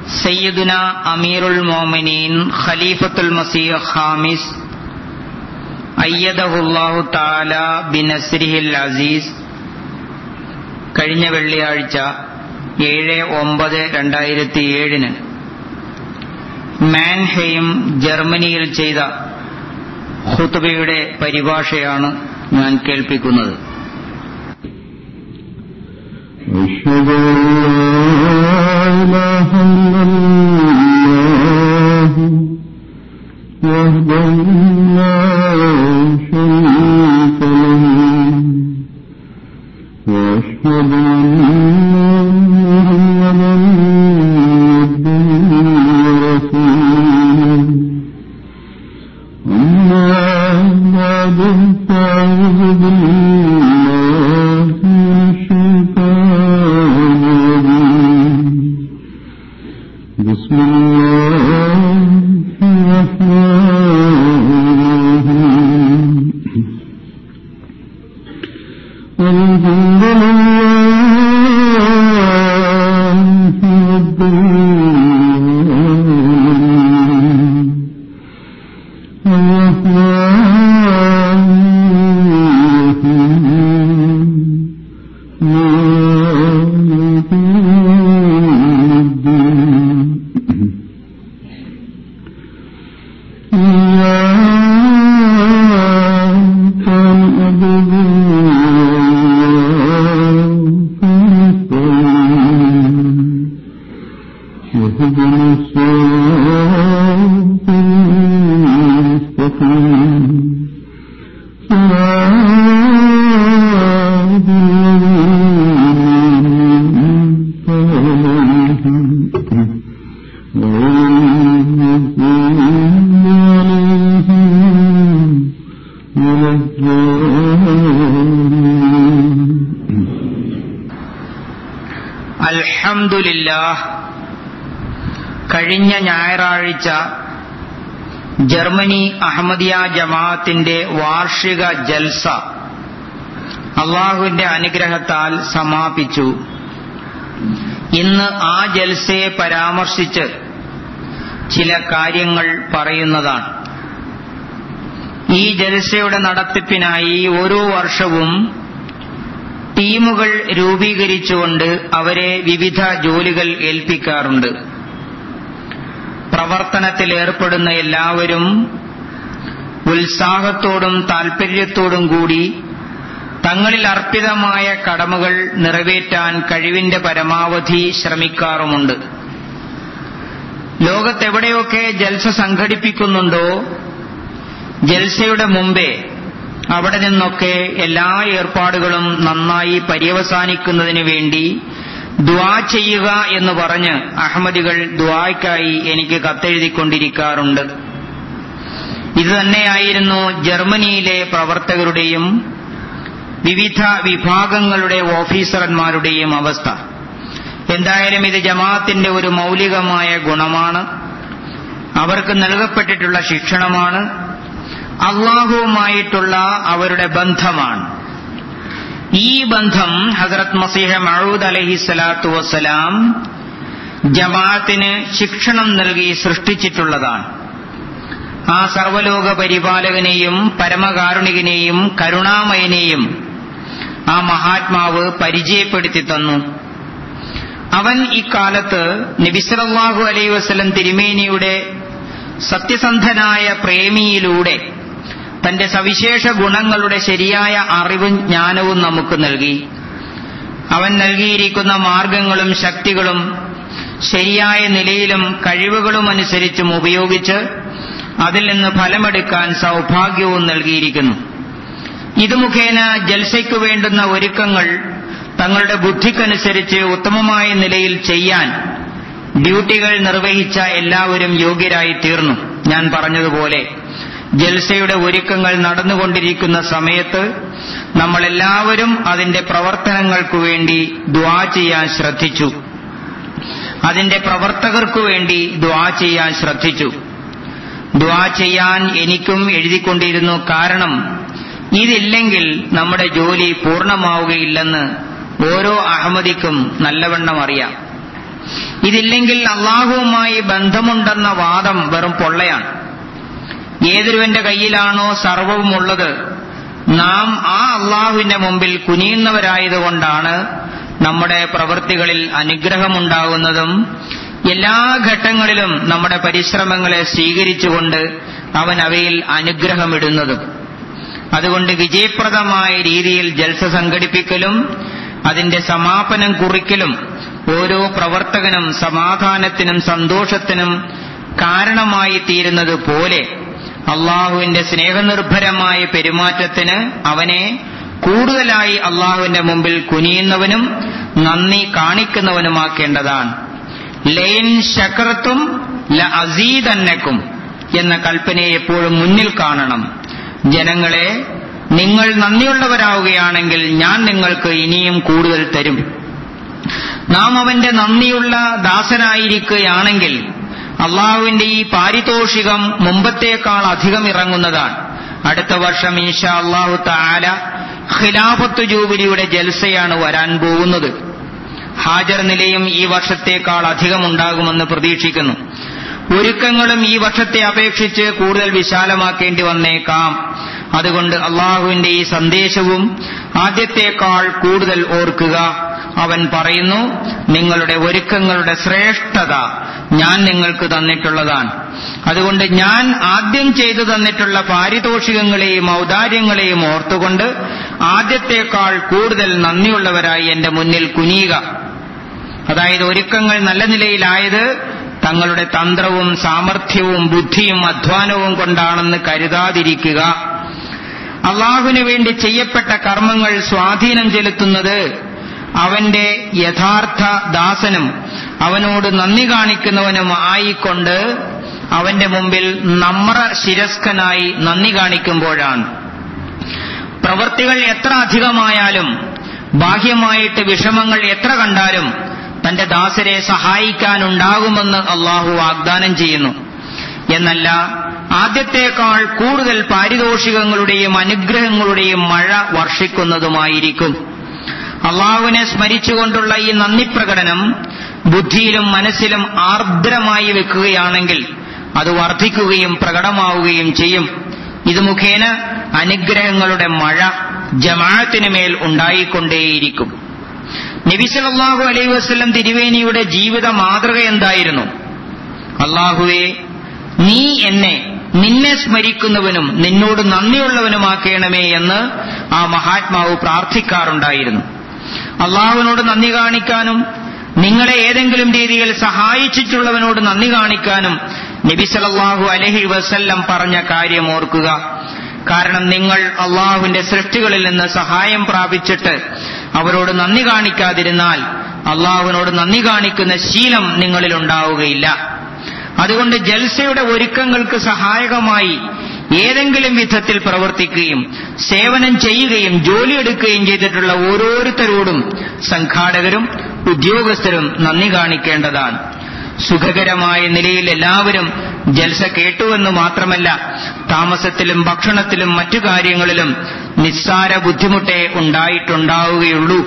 സയ്യിദുന അമീറുൽ മോമിനീൻ ഖലീഫത്തുൽ മസീഹ് ഖാമിസ് അയ്യദഹുല്ലാഹു താല ബിനസ്രിഹിൽ അസീസ് കഴിഞ്ഞ വെള്ളിയാഴ്ച ഏഴ് ഒമ്പത് രണ്ടായിരത്തി ഏഴിന് മാൻഹെയും ജർമ്മനിയിൽ ചെയ്ത ഖുത്ബയുടെ പരിഭാഷയാണ് ഞാൻ കേൾപ്പിക്കുന്നത് أشهد أن لا إله إلا الله وحده لا شريك له وأشهد أن محمدا عبده ورسوله أما بعد فأعوذ بالله من الشيطان الرجيم بسم الله الرحمن الرحيم الحمد لله رب العالمين الرحمن الرحيم مالك يوم الدين إياك نعبد وإياك نستعين اهدنا الصراط المستقيم صراط الذين أنعمت عليهم غير المغضوب عليهم ولا الضالين അൽഹംദുലില്ലാഹ് കഴിഞ്ഞ ഞായറാഴ്ച ജർമ്മനി അഹമ്മദിയ ജമാഅത്തിന്റെ വാർഷിക ജൽസ അള്ളാഹുവിന്റെ അനുഗ്രഹത്താൽ സമാപിച്ചു ഇന്ന് ആ ജൽസയെ പരാമർശിച്ച് ചില കാര്യങ്ങൾ പറയുന്നതാണ് ഈ ജൽസയുടെ നടത്തിപ്പിനായി ഓരോ വർഷവും ടീമുകൾ രൂപീകരിച്ചുകൊണ്ട് അവരെ വിവിധ ജോലികൾ ഏൽപ്പിക്കാറുണ്ട് പ്രവർത്തനത്തിൽ ഏർപ്പെടുന്ന എല്ലാവരും ഉത്സാഹത്തോടും താൽപര്യത്തോടും കൂടി തങ്ങളിൽ അർപ്പിതമായ കടമകൾ നിറവേറ്റാൻ കഴിവിന്റെ പരമാവധി ശ്രമിക്കാറുമുണ്ട് ലോകത്തെവിടെയൊക്കെ ജൽസ സംഘടിപ്പിക്കുന്നുണ്ടോ ജൽസയുടെ മുമ്പേ അവിടെ നിന്നൊക്കെ എല്ലാ ഏർപ്പാടുകളും നന്നായി പര്യവസാനിക്കുന്നതിന് വേണ്ടി ദ്വാ ചെയ്യുക എന്ന് പറഞ്ഞ് അഹമ്മദികൾ ദ്വായ്ക്കായി എനിക്ക് കത്തെഴുതിക്കൊണ്ടിരിക്കാറുണ്ട് ഇത് തന്നെയായിരുന്നു ജർമ്മനിയിലെ പ്രവർത്തകരുടെയും വിവിധ വിഭാഗങ്ങളുടെ ഓഫീസർമാരുടെയും അവസ്ഥ എന്തായാലും ഇത് ജമാഅത്തിന്റെ ഒരു മൗലികമായ ഗുണമാണ് അവർക്ക് നൽകപ്പെട്ടിട്ടുള്ള ശിക്ഷണമാണ് അള്ളാഹുവുമായിട്ടുള്ള അവരുടെ ബന്ധമാണ് ഈ ബന്ധം ഹസരത് മസീഹ മഴൂദ് അലഹി സ്വലാത്തു വസ്സലാം ജമാഅത്തിന് ശിക്ഷണം നൽകി സൃഷ്ടിച്ചിട്ടുള്ളതാണ് ആ സർവലോക പരിപാലകനെയും പരമകാരുണികനെയും കരുണാമയനെയും ആ മഹാത്മാവ് പരിചയപ്പെടുത്തി തന്നു അവൻ ഇക്കാലത്ത് നബിസലല്ലാഹു അലൈ വസ്ലം തിരുമേനിയുടെ സത്യസന്ധനായ പ്രേമിയിലൂടെ തന്റെ സവിശേഷ ഗുണങ്ങളുടെ ശരിയായ അറിവും ജ്ഞാനവും നമുക്ക് നൽകി അവൻ നൽകിയിരിക്കുന്ന മാർഗങ്ങളും ശക്തികളും ശരിയായ നിലയിലും കഴിവുകളും അനുസരിച്ചും ഉപയോഗിച്ച് അതിൽ നിന്ന് ഫലമെടുക്കാൻ സൗഭാഗ്യവും നൽകിയിരിക്കുന്നു ഇത് മുഖേന ജൽസയ്ക്കു വേണ്ടുന്ന ഒരുക്കങ്ങൾ തങ്ങളുടെ ബുദ്ധിക്കനുസരിച്ച് ഉത്തമമായ നിലയിൽ ചെയ്യാൻ ഡ്യൂട്ടികൾ നിർവഹിച്ച എല്ലാവരും യോഗ്യരായി തീർന്നു ഞാൻ പറഞ്ഞതുപോലെ ജൽസയുടെ ഒരുക്കങ്ങൾ നടന്നുകൊണ്ടിരിക്കുന്ന സമയത്ത് നമ്മളെല്ലാവരും അതിന്റെ പ്രവർത്തനങ്ങൾക്കു വേണ്ടി ദ്വാ ചെയ്യാൻ ശ്രദ്ധിച്ചു അതിന്റെ പ്രവർത്തകർക്കു വേണ്ടി ദ്വാ ചെയ്യാൻ ശ്രദ്ധിച്ചു ദ്വാ ചെയ്യാൻ എനിക്കും എഴുതിക്കൊണ്ടിരുന്നു കാരണം ഇതില്ലെങ്കിൽ നമ്മുടെ ജോലി പൂർണ്ണമാവുകയില്ലെന്ന് ഓരോ അഹമ്മദിക്കും നല്ലവണ്ണം അറിയാം ഇതില്ലെങ്കിൽ അള്ളാഹുവുമായി ബന്ധമുണ്ടെന്ന വാദം വെറും പൊള്ളയാണ് ഏതൊരുവന്റെ കയ്യിലാണോ സർവവുമുള്ളത് നാം ആ അള്ളാഹുവിന്റെ മുമ്പിൽ കുനിയുന്നവരായതുകൊണ്ടാണ് നമ്മുടെ പ്രവൃത്തികളിൽ അനുഗ്രഹമുണ്ടാകുന്നതും എല്ലാ ഘട്ടങ്ങളിലും നമ്മുടെ പരിശ്രമങ്ങളെ സ്വീകരിച്ചുകൊണ്ട് അവൻ അവയിൽ അനുഗ്രഹമിടുന്നതും അതുകൊണ്ട് വിജയപ്രദമായ രീതിയിൽ ജൽസ സംഘടിപ്പിക്കലും അതിന്റെ സമാപനം കുറിക്കലും ഓരോ പ്രവർത്തകനും സമാധാനത്തിനും സന്തോഷത്തിനും കാരണമായി തീരുന്നത് പോലെ അള്ളാഹുവിന്റെ സ്നേഹനിർഭരമായ പെരുമാറ്റത്തിന് അവനെ കൂടുതലായി അള്ളാഹുവിന്റെ മുമ്പിൽ കുനിയുന്നവനും നന്ദി കാണിക്കുന്നവനുമാക്കേണ്ടതാണ് ലൈൻ ശക്രത്തും ല അസീതന്നക്കും എന്ന കൽപ്പനയെ എപ്പോഴും മുന്നിൽ കാണണം ജനങ്ങളെ നിങ്ങൾ നന്ദിയുള്ളവരാവുകയാണെങ്കിൽ ഞാൻ നിങ്ങൾക്ക് ഇനിയും കൂടുതൽ തരും നാം അവന്റെ നന്ദിയുള്ള ദാസനായിരിക്കുകയാണെങ്കിൽ അള്ളാഹുവിന്റെ ഈ പാരിതോഷികം മുമ്പത്തേക്കാൾ അധികം ഇറങ്ങുന്നതാണ് അടുത്ത വർഷം ഇൻഷാ അള്ളാഹു താല ഖിലാഫത്ത് ജൂബിലിയുടെ ജൽസയാണ് വരാൻ പോകുന്നത് ഹാജർ നിലയും ഈ വർഷത്തേക്കാൾ അധികം ഉണ്ടാകുമെന്ന് പ്രതീക്ഷിക്കുന്നു ഒരുക്കങ്ങളും ഈ വർഷത്തെ അപേക്ഷിച്ച് കൂടുതൽ വിശാലമാക്കേണ്ടി വന്നേക്കാം അതുകൊണ്ട് അള്ളാഹുവിന്റെ ഈ സന്ദേശവും ആദ്യത്തേക്കാൾ കൂടുതൽ ഓർക്കുക അവൻ പറയുന്നു നിങ്ങളുടെ ഒരുക്കങ്ങളുടെ ശ്രേഷ്ഠത ഞാൻ നിങ്ങൾക്ക് തന്നിട്ടുള്ളതാണ് അതുകൊണ്ട് ഞാൻ ആദ്യം ചെയ്തു തന്നിട്ടുള്ള പാരിതോഷികങ്ങളെയും ഔദാര്യങ്ങളെയും ഓർത്തുകൊണ്ട് ആദ്യത്തേക്കാൾ കൂടുതൽ നന്ദിയുള്ളവരായി എന്റെ മുന്നിൽ കുനിയുക അതായത് ഒരുക്കങ്ങൾ നല്ല നിലയിലായത് തങ്ങളുടെ തന്ത്രവും സാമർഥ്യവും ബുദ്ധിയും അധ്വാനവും കൊണ്ടാണെന്ന് കരുതാതിരിക്കുക അള്ളാഹുവിനു വേണ്ടി ചെയ്യപ്പെട്ട കർമ്മങ്ങൾ സ്വാധീനം ചെലുത്തുന്നത് അവന്റെ യഥാർത്ഥ ദാസനും അവനോട് നന്ദി കാണിക്കുന്നവനും ആയിക്കൊണ്ട് അവന്റെ മുമ്പിൽ നമ്ര ശിരസ്കനായി നന്ദി കാണിക്കുമ്പോഴാണ് പ്രവൃത്തികൾ എത്ര അധികമായാലും ബാഹ്യമായിട്ട് വിഷമങ്ങൾ എത്ര കണ്ടാലും തന്റെ ദാസരെ സഹായിക്കാനുണ്ടാകുമെന്ന് അള്ളാഹു വാഗ്ദാനം ചെയ്യുന്നു എന്നല്ല ആദ്യത്തേക്കാൾ കൂടുതൽ പാരിതോഷികങ്ങളുടെയും അനുഗ്രഹങ്ങളുടെയും മഴ വർഷിക്കുന്നതുമായിരിക്കും അള്ളാഹുവിനെ സ്മരിച്ചുകൊണ്ടുള്ള ഈ നന്ദി പ്രകടനം ബുദ്ധിയിലും മനസ്സിലും ആർദ്രമായി വെക്കുകയാണെങ്കിൽ അത് വർദ്ധിക്കുകയും പ്രകടമാവുകയും ചെയ്യും ഇത് മുഖേന അനുഗ്രഹങ്ങളുടെ മഴ ജമാഅത്തിന് മേൽ ഉണ്ടായിക്കൊണ്ടേയിരിക്കും നബിസലല്ലാഹു അലൈഹി വസ്ലം തിരുവേനിയുടെ ജീവിത മാതൃക എന്തായിരുന്നു അള്ളാഹുവെ നീ എന്നെ നിന്നെ സ്മരിക്കുന്നവനും നിന്നോട് നന്ദിയുള്ളവനുമാക്കണമേ എന്ന് ആ മഹാത്മാവ് പ്രാർത്ഥിക്കാറുണ്ടായിരുന്നു അള്ളാഹുവിനോട് നന്ദി കാണിക്കാനും നിങ്ങളെ ഏതെങ്കിലും രീതിയിൽ സഹായിച്ചിട്ടുള്ളവനോട് നന്ദി കാണിക്കാനും നബി സലല്ലാഹു അലഹി വസല്ലം പറഞ്ഞ കാര്യം ഓർക്കുക കാരണം നിങ്ങൾ അള്ളാഹുവിന്റെ സൃഷ്ടികളിൽ നിന്ന് സഹായം പ്രാപിച്ചിട്ട് അവരോട് നന്ദി കാണിക്കാതിരുന്നാൽ അള്ളാഹുവിനോട് നന്ദി കാണിക്കുന്ന ശീലം നിങ്ങളിൽ ഉണ്ടാവുകയില്ല അതുകൊണ്ട് ജൽസയുടെ ഒരുക്കങ്ങൾക്ക് സഹായകമായി ഏതെങ്കിലും വിധത്തിൽ പ്രവർത്തിക്കുകയും സേവനം ചെയ്യുകയും ജോലിയെടുക്കുകയും ചെയ്തിട്ടുള്ള ഓരോരുത്തരോടും സംഘാടകരും ഉദ്യോഗസ്ഥരും നന്ദി കാണിക്കേണ്ടതാണ് സുഖകരമായ നിലയിൽ എല്ലാവരും ജൽസ കേട്ടുവെന്ന് മാത്രമല്ല താമസത്തിലും ഭക്ഷണത്തിലും മറ്റു കാര്യങ്ങളിലും നിസ്സാര ബുദ്ധിമുട്ടേ ഉണ്ടായിട്ടുണ്ടാവുകയുള്ളൂ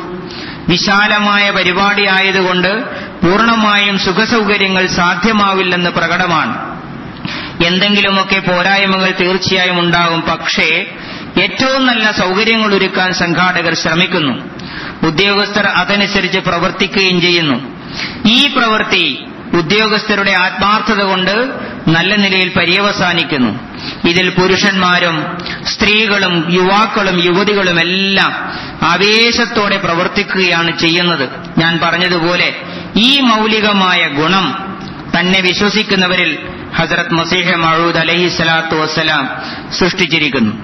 വിശാലമായ പരിപാടിയായതുകൊണ്ട് പൂർണ്ണമായും സുഖസൗകര്യങ്ങൾ സാധ്യമാവില്ലെന്ന് പ്രകടമാണ് എന്തെങ്കിലുമൊക്കെ പോരായ്മകൾ തീർച്ചയായും ഉണ്ടാകും പക്ഷേ ഏറ്റവും നല്ല സൗകര്യങ്ങൾ ഒരുക്കാൻ സംഘാടകർ ശ്രമിക്കുന്നു ഉദ്യോഗസ്ഥർ അതനുസരിച്ച് പ്രവർത്തിക്കുകയും ചെയ്യുന്നു ഈ പ്രവൃത്തി ഉദ്യോഗസ്ഥരുടെ ആത്മാർത്ഥത കൊണ്ട് നല്ല നിലയിൽ പര്യവസാനിക്കുന്നു ഇതിൽ പുരുഷന്മാരും സ്ത്രീകളും യുവാക്കളും യുവതികളും എല്ലാം ആവേശത്തോടെ പ്രവർത്തിക്കുകയാണ് ചെയ്യുന്നത് ഞാൻ പറഞ്ഞതുപോലെ ഈ മൗലികമായ ഗുണം തന്നെ വിശ്വസിക്കുന്നവരിൽ ഹസരത് മസീഹ മഴൂദ് അലഹി സ്വലാത്തു വസ്സലാം സൃഷ്ടിച്ചിരിക്കുന്നു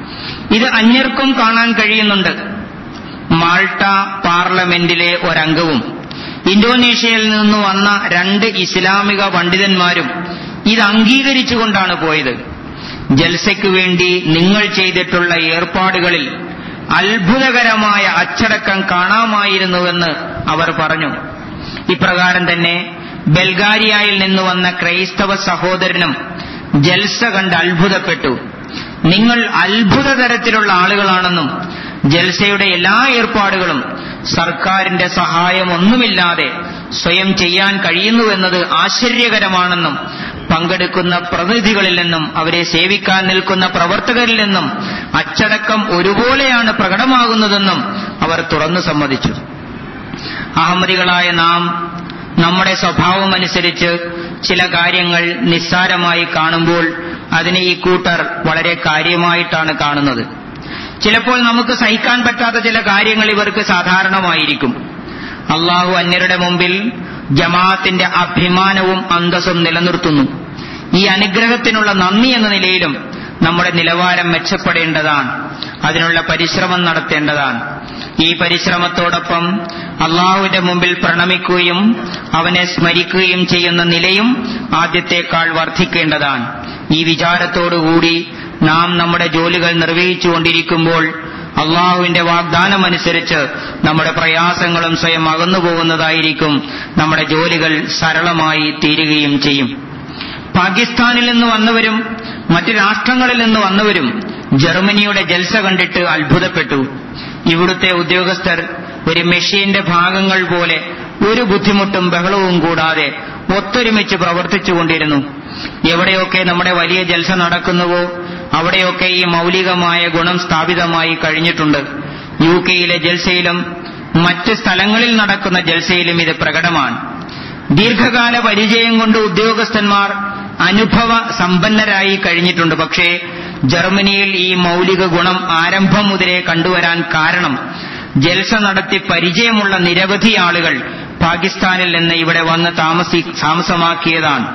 ഇത് അന്യർക്കും കാണാൻ കഴിയുന്നുണ്ട് മാൾട്ട പാർലമെന്റിലെ ഒരംഗവും ഇന്തോനേഷ്യയിൽ നിന്ന് വന്ന രണ്ട് ഇസ്ലാമിക പണ്ഡിതന്മാരും ഇത് അംഗീകരിച്ചുകൊണ്ടാണ് പോയത് ജൽസയ്ക്ക് വേണ്ടി നിങ്ങൾ ചെയ്തിട്ടുള്ള ഏർപ്പാടുകളിൽ അത്ഭുതകരമായ അച്ചടക്കം കാണാമായിരുന്നുവെന്ന് അവർ പറഞ്ഞു ഇപ്രകാരം തന്നെ ബൽഗാരിയയിൽ നിന്ന് വന്ന ക്രൈസ്തവ സഹോദരനും ജൽസ കണ്ട് അത്ഭുതപ്പെട്ടു നിങ്ങൾ അത്ഭുത തരത്തിലുള്ള ആളുകളാണെന്നും ജൽസയുടെ എല്ലാ ഏർപ്പാടുകളും സർക്കാരിന്റെ സഹായമൊന്നുമില്ലാതെ സ്വയം ചെയ്യാൻ കഴിയുന്നുവെന്നത് ആശ്ചര്യകരമാണെന്നും പങ്കെടുക്കുന്ന പ്രതിനിധികളിൽ നിന്നും അവരെ സേവിക്കാൻ നിൽക്കുന്ന പ്രവർത്തകരിൽ നിന്നും അച്ചടക്കം ഒരുപോലെയാണ് പ്രകടമാകുന്നതെന്നും അവർ തുറന്നു സമ്മതിച്ചു അഹമ്മദികളായ നാം നമ്മുടെ സ്വഭാവമനുസരിച്ച് ചില കാര്യങ്ങൾ നിസ്സാരമായി കാണുമ്പോൾ അതിനെ ഈ കൂട്ടർ വളരെ കാര്യമായിട്ടാണ് കാണുന്നത് ചിലപ്പോൾ നമുക്ക് സഹിക്കാൻ പറ്റാത്ത ചില കാര്യങ്ങൾ ഇവർക്ക് സാധാരണമായിരിക്കും അള്ളാഹു അന്യരുടെ മുമ്പിൽ ജമാഅത്തിന്റെ അഭിമാനവും അന്തസ്സും നിലനിർത്തുന്നു ഈ അനുഗ്രഹത്തിനുള്ള നന്ദി എന്ന നിലയിലും നമ്മുടെ നിലവാരം മെച്ചപ്പെടേണ്ടതാണ് അതിനുള്ള പരിശ്രമം നടത്തേണ്ടതാണ് ഈ പരിശ്രമത്തോടൊപ്പം അള്ളാഹുവിന്റെ മുമ്പിൽ പ്രണമിക്കുകയും അവനെ സ്മരിക്കുകയും ചെയ്യുന്ന നിലയും ആദ്യത്തേക്കാൾ വർദ്ധിക്കേണ്ടതാണ് ഈ വിചാരത്തോടുകൂടി നാം നമ്മുടെ ജോലികൾ നിർവഹിച്ചുകൊണ്ടിരിക്കുമ്പോൾ അള്ളാഹുവിന്റെ വാഗ്ദാനമനുസരിച്ച് നമ്മുടെ പ്രയാസങ്ങളും സ്വയം അകന്നു പോകുന്നതായിരിക്കും നമ്മുടെ ജോലികൾ സരളമായി തീരുകയും ചെയ്യും പാകിസ്ഥാനിൽ നിന്ന് വന്നവരും മറ്റ് രാഷ്ട്രങ്ങളിൽ നിന്ന് വന്നവരും ജർമ്മനിയുടെ ജൽസ കണ്ടിട്ട് അത്ഭുതപ്പെട്ടു ഇവിടുത്തെ ഉദ്യോഗസ്ഥർ ഒരു മെഷീന്റെ ഭാഗങ്ങൾ പോലെ ഒരു ബുദ്ധിമുട്ടും ബഹളവും കൂടാതെ ഒത്തൊരുമിച്ച് പ്രവർത്തിച്ചുകൊണ്ടിരുന്നു എവിടെയൊക്കെ നമ്മുടെ വലിയ ജൽസ നടക്കുന്നുവോ അവിടെയൊക്കെ ഈ മൗലികമായ ഗുണം സ്ഥാപിതമായി കഴിഞ്ഞിട്ടുണ്ട് യു കെയിലെ ജൽസയിലും മറ്റ് സ്ഥലങ്ങളിൽ നടക്കുന്ന ജൽസയിലും ഇത് പ്രകടമാണ് ദീർഘകാല പരിചയം കൊണ്ട് ഉദ്യോഗസ്ഥന്മാർ അനുഭവ സമ്പന്നരായി കഴിഞ്ഞിട്ടുണ്ട് പക്ഷേ ജർമ്മനിയിൽ ഈ മൗലിക ഗുണം ആരംഭം മുതലേ കണ്ടുവരാൻ കാരണം ജൽസ നടത്തി പരിചയമുള്ള നിരവധി ആളുകൾ പാകിസ്ഥാനിൽ നിന്ന് ഇവിടെ വന്ന് താമസി താമസമാക്കിയതാണ്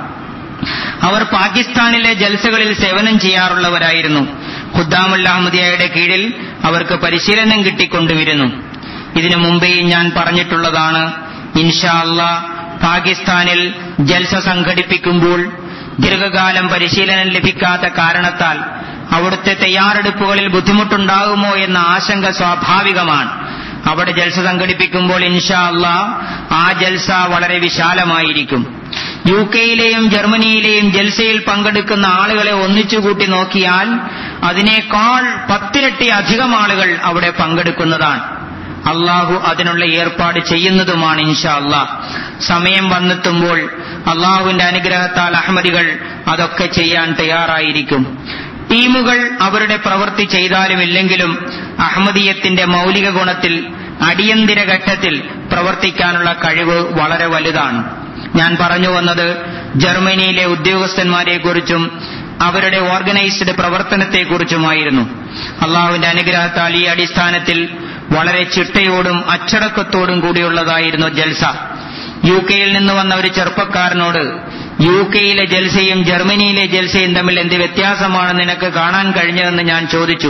അവർ പാകിസ്ഥാനിലെ ജൽസകളിൽ സേവനം ചെയ്യാറുള്ളവരായിരുന്നു ഖുദ്ദാമുൽ അഹമ്മദിയയുടെ കീഴിൽ അവർക്ക് പരിശീലനം കിട്ടിക്കൊണ്ടുവരുന്നു ഇതിനു മുമ്പേ ഞാൻ പറഞ്ഞിട്ടുള്ളതാണ് ഇൻഷാ അല്ലാ പാകിസ്ഥാനിൽ ജൽസ സംഘടിപ്പിക്കുമ്പോൾ ദീർഘകാലം പരിശീലനം ലഭിക്കാത്ത കാരണത്താൽ അവിടുത്തെ തയ്യാറെടുപ്പുകളിൽ ബുദ്ധിമുട്ടുണ്ടാകുമോ എന്ന ആശങ്ക സ്വാഭാവികമാണ് അവിടെ ജൽസ സംഘടിപ്പിക്കുമ്പോൾ ഇൻഷാ അല്ലാ ആ ജൽസ വളരെ വിശാലമായിരിക്കും യു കെയിലെയും ജർമ്മനിയിലെയും ജൽസയിൽ പങ്കെടുക്കുന്ന ആളുകളെ ഒന്നിച്ചുകൂട്ടി നോക്കിയാൽ അതിനേക്കാൾ പത്തിരട്ടി അധികം ആളുകൾ അവിടെ പങ്കെടുക്കുന്നതാണ് അള്ളാഹു അതിനുള്ള ഏർപ്പാട് ചെയ്യുന്നതുമാണ് ഇൻഷാ അള്ളാഹ് സമയം വന്നെത്തുമ്പോൾ അള്ളാഹുവിന്റെ അനുഗ്രഹത്താൽ അഹമ്മദികൾ അതൊക്കെ ചെയ്യാൻ തയ്യാറായിരിക്കും ടീമുകൾ അവരുടെ പ്രവൃത്തി ചെയ്താലും ഇല്ലെങ്കിലും അഹമ്മദീയത്തിന്റെ മൗലിക ഗുണത്തിൽ അടിയന്തിര ഘട്ടത്തിൽ പ്രവർത്തിക്കാനുള്ള കഴിവ് വളരെ വലുതാണ് ഞാൻ പറഞ്ഞു വന്നത് ജർമ്മനിയിലെ ഉദ്യോഗസ്ഥന്മാരെക്കുറിച്ചും അവരുടെ ഓർഗനൈസ്ഡ് പ്രവർത്തനത്തെക്കുറിച്ചുമായിരുന്നു അള്ളാഹുവിന്റെ അനുഗ്രഹത്താൽ ഈ അടിസ്ഥാനത്തിൽ വളരെ ചിട്ടയോടും അച്ചടക്കത്തോടും കൂടിയുള്ളതായിരുന്നു ജൽസ യു കെയിൽ നിന്ന് വന്ന ഒരു ചെറുപ്പക്കാരനോട് യു കെയിലെ ജൽസയും ജർമ്മനിയിലെ ജൽസയും തമ്മിൽ എന്ത് വ്യത്യാസമാണ് നിനക്ക് കാണാൻ കഴിഞ്ഞതെന്ന് ഞാൻ ചോദിച്ചു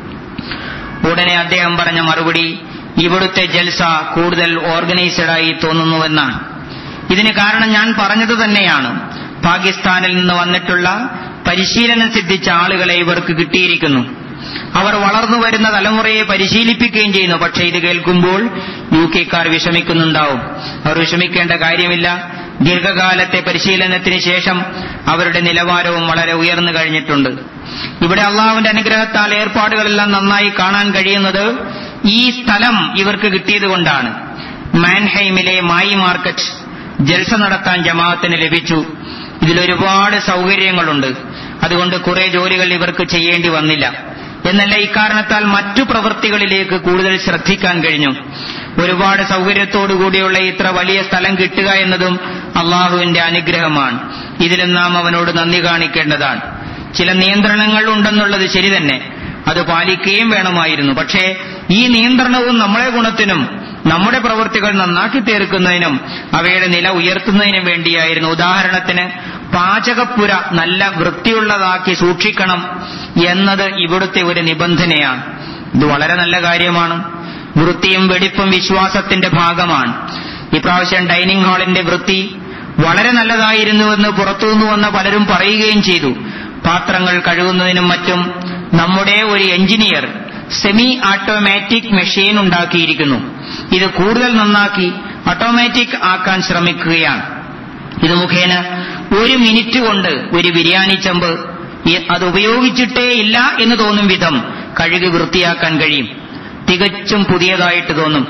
ഉടനെ അദ്ദേഹം പറഞ്ഞ മറുപടി ഇവിടുത്തെ ജൽസ കൂടുതൽ ഓർഗനൈസ്ഡായി തോന്നുന്നുവെന്നാണ് ഇതിന് കാരണം ഞാൻ പറഞ്ഞത് തന്നെയാണ് പാകിസ്ഥാനിൽ നിന്ന് വന്നിട്ടുള്ള പരിശീലനം സിദ്ധിച്ച ആളുകളെ ഇവർക്ക് കിട്ടിയിരിക്കുന്നു അവർ വളർന്നു വരുന്ന തലമുറയെ പരിശീലിപ്പിക്കുകയും ചെയ്യുന്നു പക്ഷെ ഇത് കേൾക്കുമ്പോൾ യു കെക്കാർ വിഷമിക്കുന്നുണ്ടാവും അവർ വിഷമിക്കേണ്ട കാര്യമില്ല ദീർഘകാലത്തെ പരിശീലനത്തിന് ശേഷം അവരുടെ നിലവാരവും വളരെ ഉയർന്നു കഴിഞ്ഞിട്ടുണ്ട് ഇവിടെ അള്ളാഹുവിന്റെ അനുഗ്രഹത്താൽ ഏർപ്പാടുകളെല്ലാം നന്നായി കാണാൻ കഴിയുന്നത് ഈ സ്ഥലം ഇവർക്ക് കിട്ടിയതുകൊണ്ടാണ് മാൻഹൈമിലെ മായി മാർക്കറ്റ് ജൽസ നടത്താൻ ജമാഅത്തിന് ലഭിച്ചു ഇതിലൊരുപാട് സൗകര്യങ്ങളുണ്ട് അതുകൊണ്ട് കുറെ ജോലികൾ ഇവർക്ക് ചെയ്യേണ്ടി വന്നില്ല എന്നല്ല ഇക്കാരണത്താൽ മറ്റു പ്രവൃത്തികളിലേക്ക് കൂടുതൽ ശ്രദ്ധിക്കാൻ കഴിഞ്ഞു ഒരുപാട് സൗകര്യത്തോടുകൂടിയുള്ള ഇത്ര വലിയ സ്ഥലം കിട്ടുക എന്നതും അള്ളാഹുവിന്റെ അനുഗ്രഹമാണ് ഇതിലും നാം അവനോട് നന്ദി കാണിക്കേണ്ടതാണ് ചില നിയന്ത്രണങ്ങൾ ഉണ്ടെന്നുള്ളത് ശരി തന്നെ അത് പാലിക്കുകയും വേണമായിരുന്നു പക്ഷേ ഈ നിയന്ത്രണവും നമ്മളെ ഗുണത്തിനും നമ്മുടെ പ്രവൃത്തികൾ നന്നാക്കി തീർക്കുന്നതിനും അവയുടെ നില ഉയർത്തുന്നതിനും വേണ്ടിയായിരുന്നു ഉദാഹരണത്തിന് പാചകപ്പുര നല്ല വൃത്തിയുള്ളതാക്കി സൂക്ഷിക്കണം എന്നത് ഇവിടുത്തെ ഒരു നിബന്ധനയാണ് ഇത് വളരെ നല്ല കാര്യമാണ് വൃത്തിയും വെടിപ്പും വിശ്വാസത്തിന്റെ ഭാഗമാണ് ഇപ്രാവശ്യം ഡൈനിങ് ഹാളിന്റെ വൃത്തി വളരെ നല്ലതായിരുന്നുവെന്ന് പുറത്തുനിന്ന് വന്ന പലരും പറയുകയും ചെയ്തു പാത്രങ്ങൾ കഴുകുന്നതിനും മറ്റും നമ്മുടെ ഒരു എഞ്ചിനീയർ സെമി ഓട്ടോമാറ്റിക് മെഷീൻ ഉണ്ടാക്കിയിരിക്കുന്നു ഇത് കൂടുതൽ നന്നാക്കി ഓട്ടോമാറ്റിക് ആക്കാൻ ശ്രമിക്കുകയാണ് ഇത് മുഖേന ഒരു മിനിറ്റ് കൊണ്ട് ഒരു ബിരിയാണി ചെമ്പ് അത് ഉപയോഗിച്ചിട്ടേ ഇല്ല എന്ന് തോന്നും വിധം കഴുകി വൃത്തിയാക്കാൻ കഴിയും തികച്ചും പുതിയതായിട്ട് തോന്നും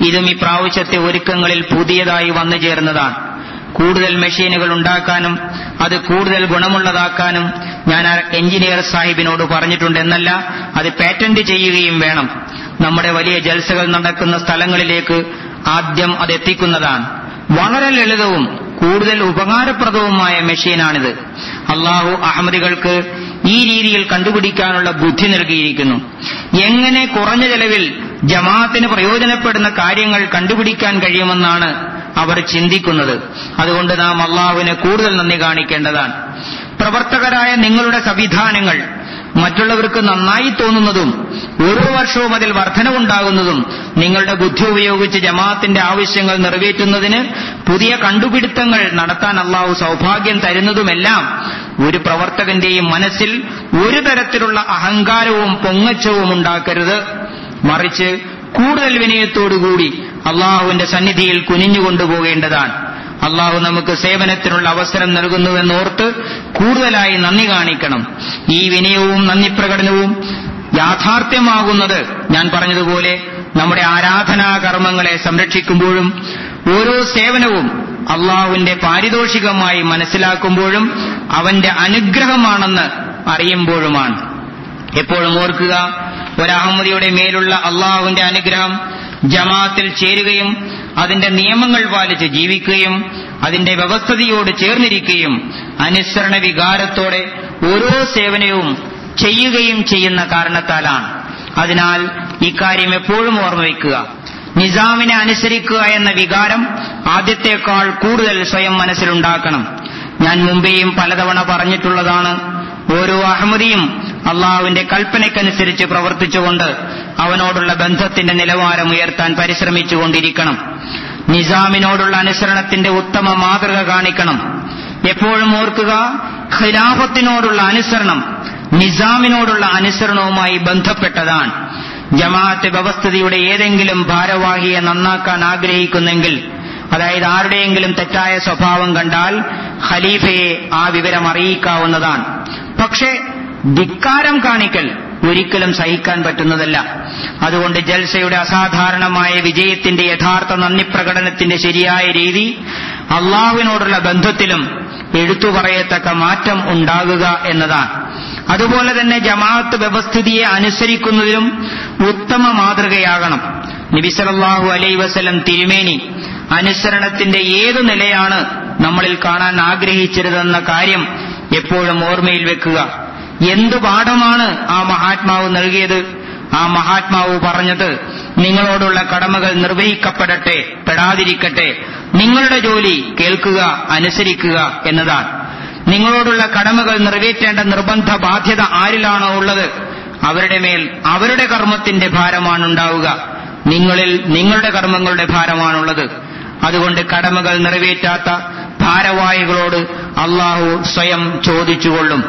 ഇതും ഈ പ്രാവശ്യത്തെ ഒരുക്കങ്ങളിൽ പുതിയതായി വന്നു ചേർന്നതാണ് കൂടുതൽ മെഷീനുകൾ ഉണ്ടാക്കാനും അത് കൂടുതൽ ഗുണമുള്ളതാക്കാനും ഞാൻ ആ എഞ്ചിനീയർ സാഹിബിനോട് പറഞ്ഞിട്ടുണ്ട് എന്നല്ല അത് പാറ്റന്റ് ചെയ്യുകയും വേണം നമ്മുടെ വലിയ ജൽസകൾ നടക്കുന്ന സ്ഥലങ്ങളിലേക്ക് ആദ്യം അത് എത്തിക്കുന്നതാണ് വളരെ ലളിതവും കൂടുതൽ ഉപകാരപ്രദവുമായ മെഷീനാണിത് അള്ളാഹു അഹമ്മദികൾക്ക് ഈ രീതിയിൽ കണ്ടുപിടിക്കാനുള്ള ബുദ്ധി നൽകിയിരിക്കുന്നു എങ്ങനെ കുറഞ്ഞ ചെലവിൽ ജമാഅത്തിന് പ്രയോജനപ്പെടുന്ന കാര്യങ്ങൾ കണ്ടുപിടിക്കാൻ കഴിയുമെന്നാണ് അവർ ചിന്തിക്കുന്നത് അതുകൊണ്ട് നാം അള്ളാഹുവിന് കൂടുതൽ നന്ദി കാണിക്കേണ്ടതാണ് പ്രവർത്തകരായ നിങ്ങളുടെ സംവിധാനങ്ങൾ മറ്റുള്ളവർക്ക് നന്നായി തോന്നുന്നതും ഓരോ വർഷവും അതിൽ വർധനവുണ്ടാകുന്നതും നിങ്ങളുടെ ബുദ്ധി ഉപയോഗിച്ച് ജമാഅത്തിന്റെ ആവശ്യങ്ങൾ നിറവേറ്റുന്നതിന് പുതിയ കണ്ടുപിടുത്തങ്ങൾ നടത്താൻ അള്ളാഹു സൗഭാഗ്യം തരുന്നതുമെല്ലാം ഒരു പ്രവർത്തകന്റെയും മനസ്സിൽ ഒരു തരത്തിലുള്ള അഹങ്കാരവും പൊങ്ങച്ചവും ഉണ്ടാക്കരുത് മറിച്ച് കൂടുതൽ വിനയത്തോടുകൂടി അള്ളാഹുവിന്റെ സന്നിധിയിൽ കുനിഞ്ഞുകൊണ്ടുപോകേണ്ടതാണ് അള്ളാഹു നമുക്ക് സേവനത്തിനുള്ള അവസരം നൽകുന്നുവെന്നോർത്ത് കൂടുതലായി നന്ദി കാണിക്കണം ഈ വിനയവും നന്ദി പ്രകടനവും യാഥാർത്ഥ്യമാകുന്നത് ഞാൻ പറഞ്ഞതുപോലെ നമ്മുടെ ആരാധനാ കർമ്മങ്ങളെ സംരക്ഷിക്കുമ്പോഴും ഓരോ സേവനവും അള്ളാഹുവിന്റെ പാരിതോഷികമായി മനസ്സിലാക്കുമ്പോഴും അവന്റെ അനുഗ്രഹമാണെന്ന് അറിയുമ്പോഴുമാണ് എപ്പോഴും ഓർക്കുക ഒരഹമ്മദിയുടെ മേലുള്ള അള്ളാഹുവിന്റെ അനുഗ്രഹം ജമാഅത്തിൽ ചേരുകയും അതിന്റെ നിയമങ്ങൾ പാലിച്ച് ജീവിക്കുകയും അതിന്റെ വ്യവസ്ഥതയോട് ചേർന്നിരിക്കുകയും അനുസരണ വികാരത്തോടെ ഓരോ സേവനവും ചെയ്യുകയും ചെയ്യുന്ന കാരണത്താലാണ് അതിനാൽ ഇക്കാര്യം എപ്പോഴും ഓർമ്മവയ്ക്കുക നിസാമിനെ അനുസരിക്കുക എന്ന വികാരം ആദ്യത്തേക്കാൾ കൂടുതൽ സ്വയം മനസ്സിലുണ്ടാക്കണം ഞാൻ മുമ്പേയും പലതവണ പറഞ്ഞിട്ടുള്ളതാണ് ഓരോ അഹമ്മദിയും അള്ളാഹുവിന്റെ കൽപ്പനയ്ക്കനുസരിച്ച് പ്രവർത്തിച്ചുകൊണ്ട് അവനോടുള്ള ബന്ധത്തിന്റെ നിലവാരം ഉയർത്താൻ പരിശ്രമിച്ചുകൊണ്ടിരിക്കണം നിസാമിനോടുള്ള അനുസരണത്തിന്റെ ഉത്തമ മാതൃക കാണിക്കണം എപ്പോഴും ഓർക്കുക ഖിലാഫത്തിനോടുള്ള അനുസരണം നിസാമിനോടുള്ള അനുസരണവുമായി ബന്ധപ്പെട്ടതാണ് ജമാഅത്ത് വ്യവസ്ഥതയുടെ ഏതെങ്കിലും ഭാരവാഹിയെ നന്നാക്കാൻ ആഗ്രഹിക്കുന്നെങ്കിൽ അതായത് ആരുടെയെങ്കിലും തെറ്റായ സ്വഭാവം കണ്ടാൽ ഖലീഫയെ ആ വിവരം അറിയിക്കാവുന്നതാണ് പക്ഷേ ധിക്കാരം കാണിക്കൽ ഒരിക്കലും സഹിക്കാൻ പറ്റുന്നതല്ല അതുകൊണ്ട് ജൽസയുടെ അസാധാരണമായ വിജയത്തിന്റെ യഥാർത്ഥ നന്ദി പ്രകടനത്തിന്റെ ശരിയായ രീതി അള്ളാഹുവിനോടുള്ള ബന്ധത്തിലും എടുത്തു പറയത്തക്ക മാറ്റം ഉണ്ടാകുക എന്നതാണ് അതുപോലെ തന്നെ ജമാഅത്ത് വ്യവസ്ഥിതിയെ അനുസരിക്കുന്നതിലും ഉത്തമ മാതൃകയാകണം നബിസലല്ലാഹു അലൈ വസലം തിരുമേനി അനുസരണത്തിന്റെ ഏതു നിലയാണ് നമ്മളിൽ കാണാൻ ആഗ്രഹിച്ചിരുതെന്ന കാര്യം എപ്പോഴും ഓർമ്മയിൽ വെക്കുക എന്തു പാഠമാണ് ആ മഹാത്മാവ് നൽകിയത് ആ മഹാത്മാവ് പറഞ്ഞത് നിങ്ങളോടുള്ള കടമകൾ നിർവഹിക്കപ്പെടട്ടെ പെടാതിരിക്കട്ടെ നിങ്ങളുടെ ജോലി കേൾക്കുക അനുസരിക്കുക എന്നതാണ് നിങ്ങളോടുള്ള കടമകൾ നിറവേറ്റേണ്ട നിർബന്ധ ബാധ്യത ആരിലാണോ ഉള്ളത് അവരുടെ മേൽ അവരുടെ കർമ്മത്തിന്റെ ഭാരമാണ് ഉണ്ടാവുക നിങ്ങളിൽ നിങ്ങളുടെ കർമ്മങ്ങളുടെ ഭാരമാണുള്ളത് അതുകൊണ്ട് കടമകൾ നിറവേറ്റാത്ത ഭാരവാഹികളോട് അള്ളാഹു സ്വയം ചോദിച്ചുകൊള്ളും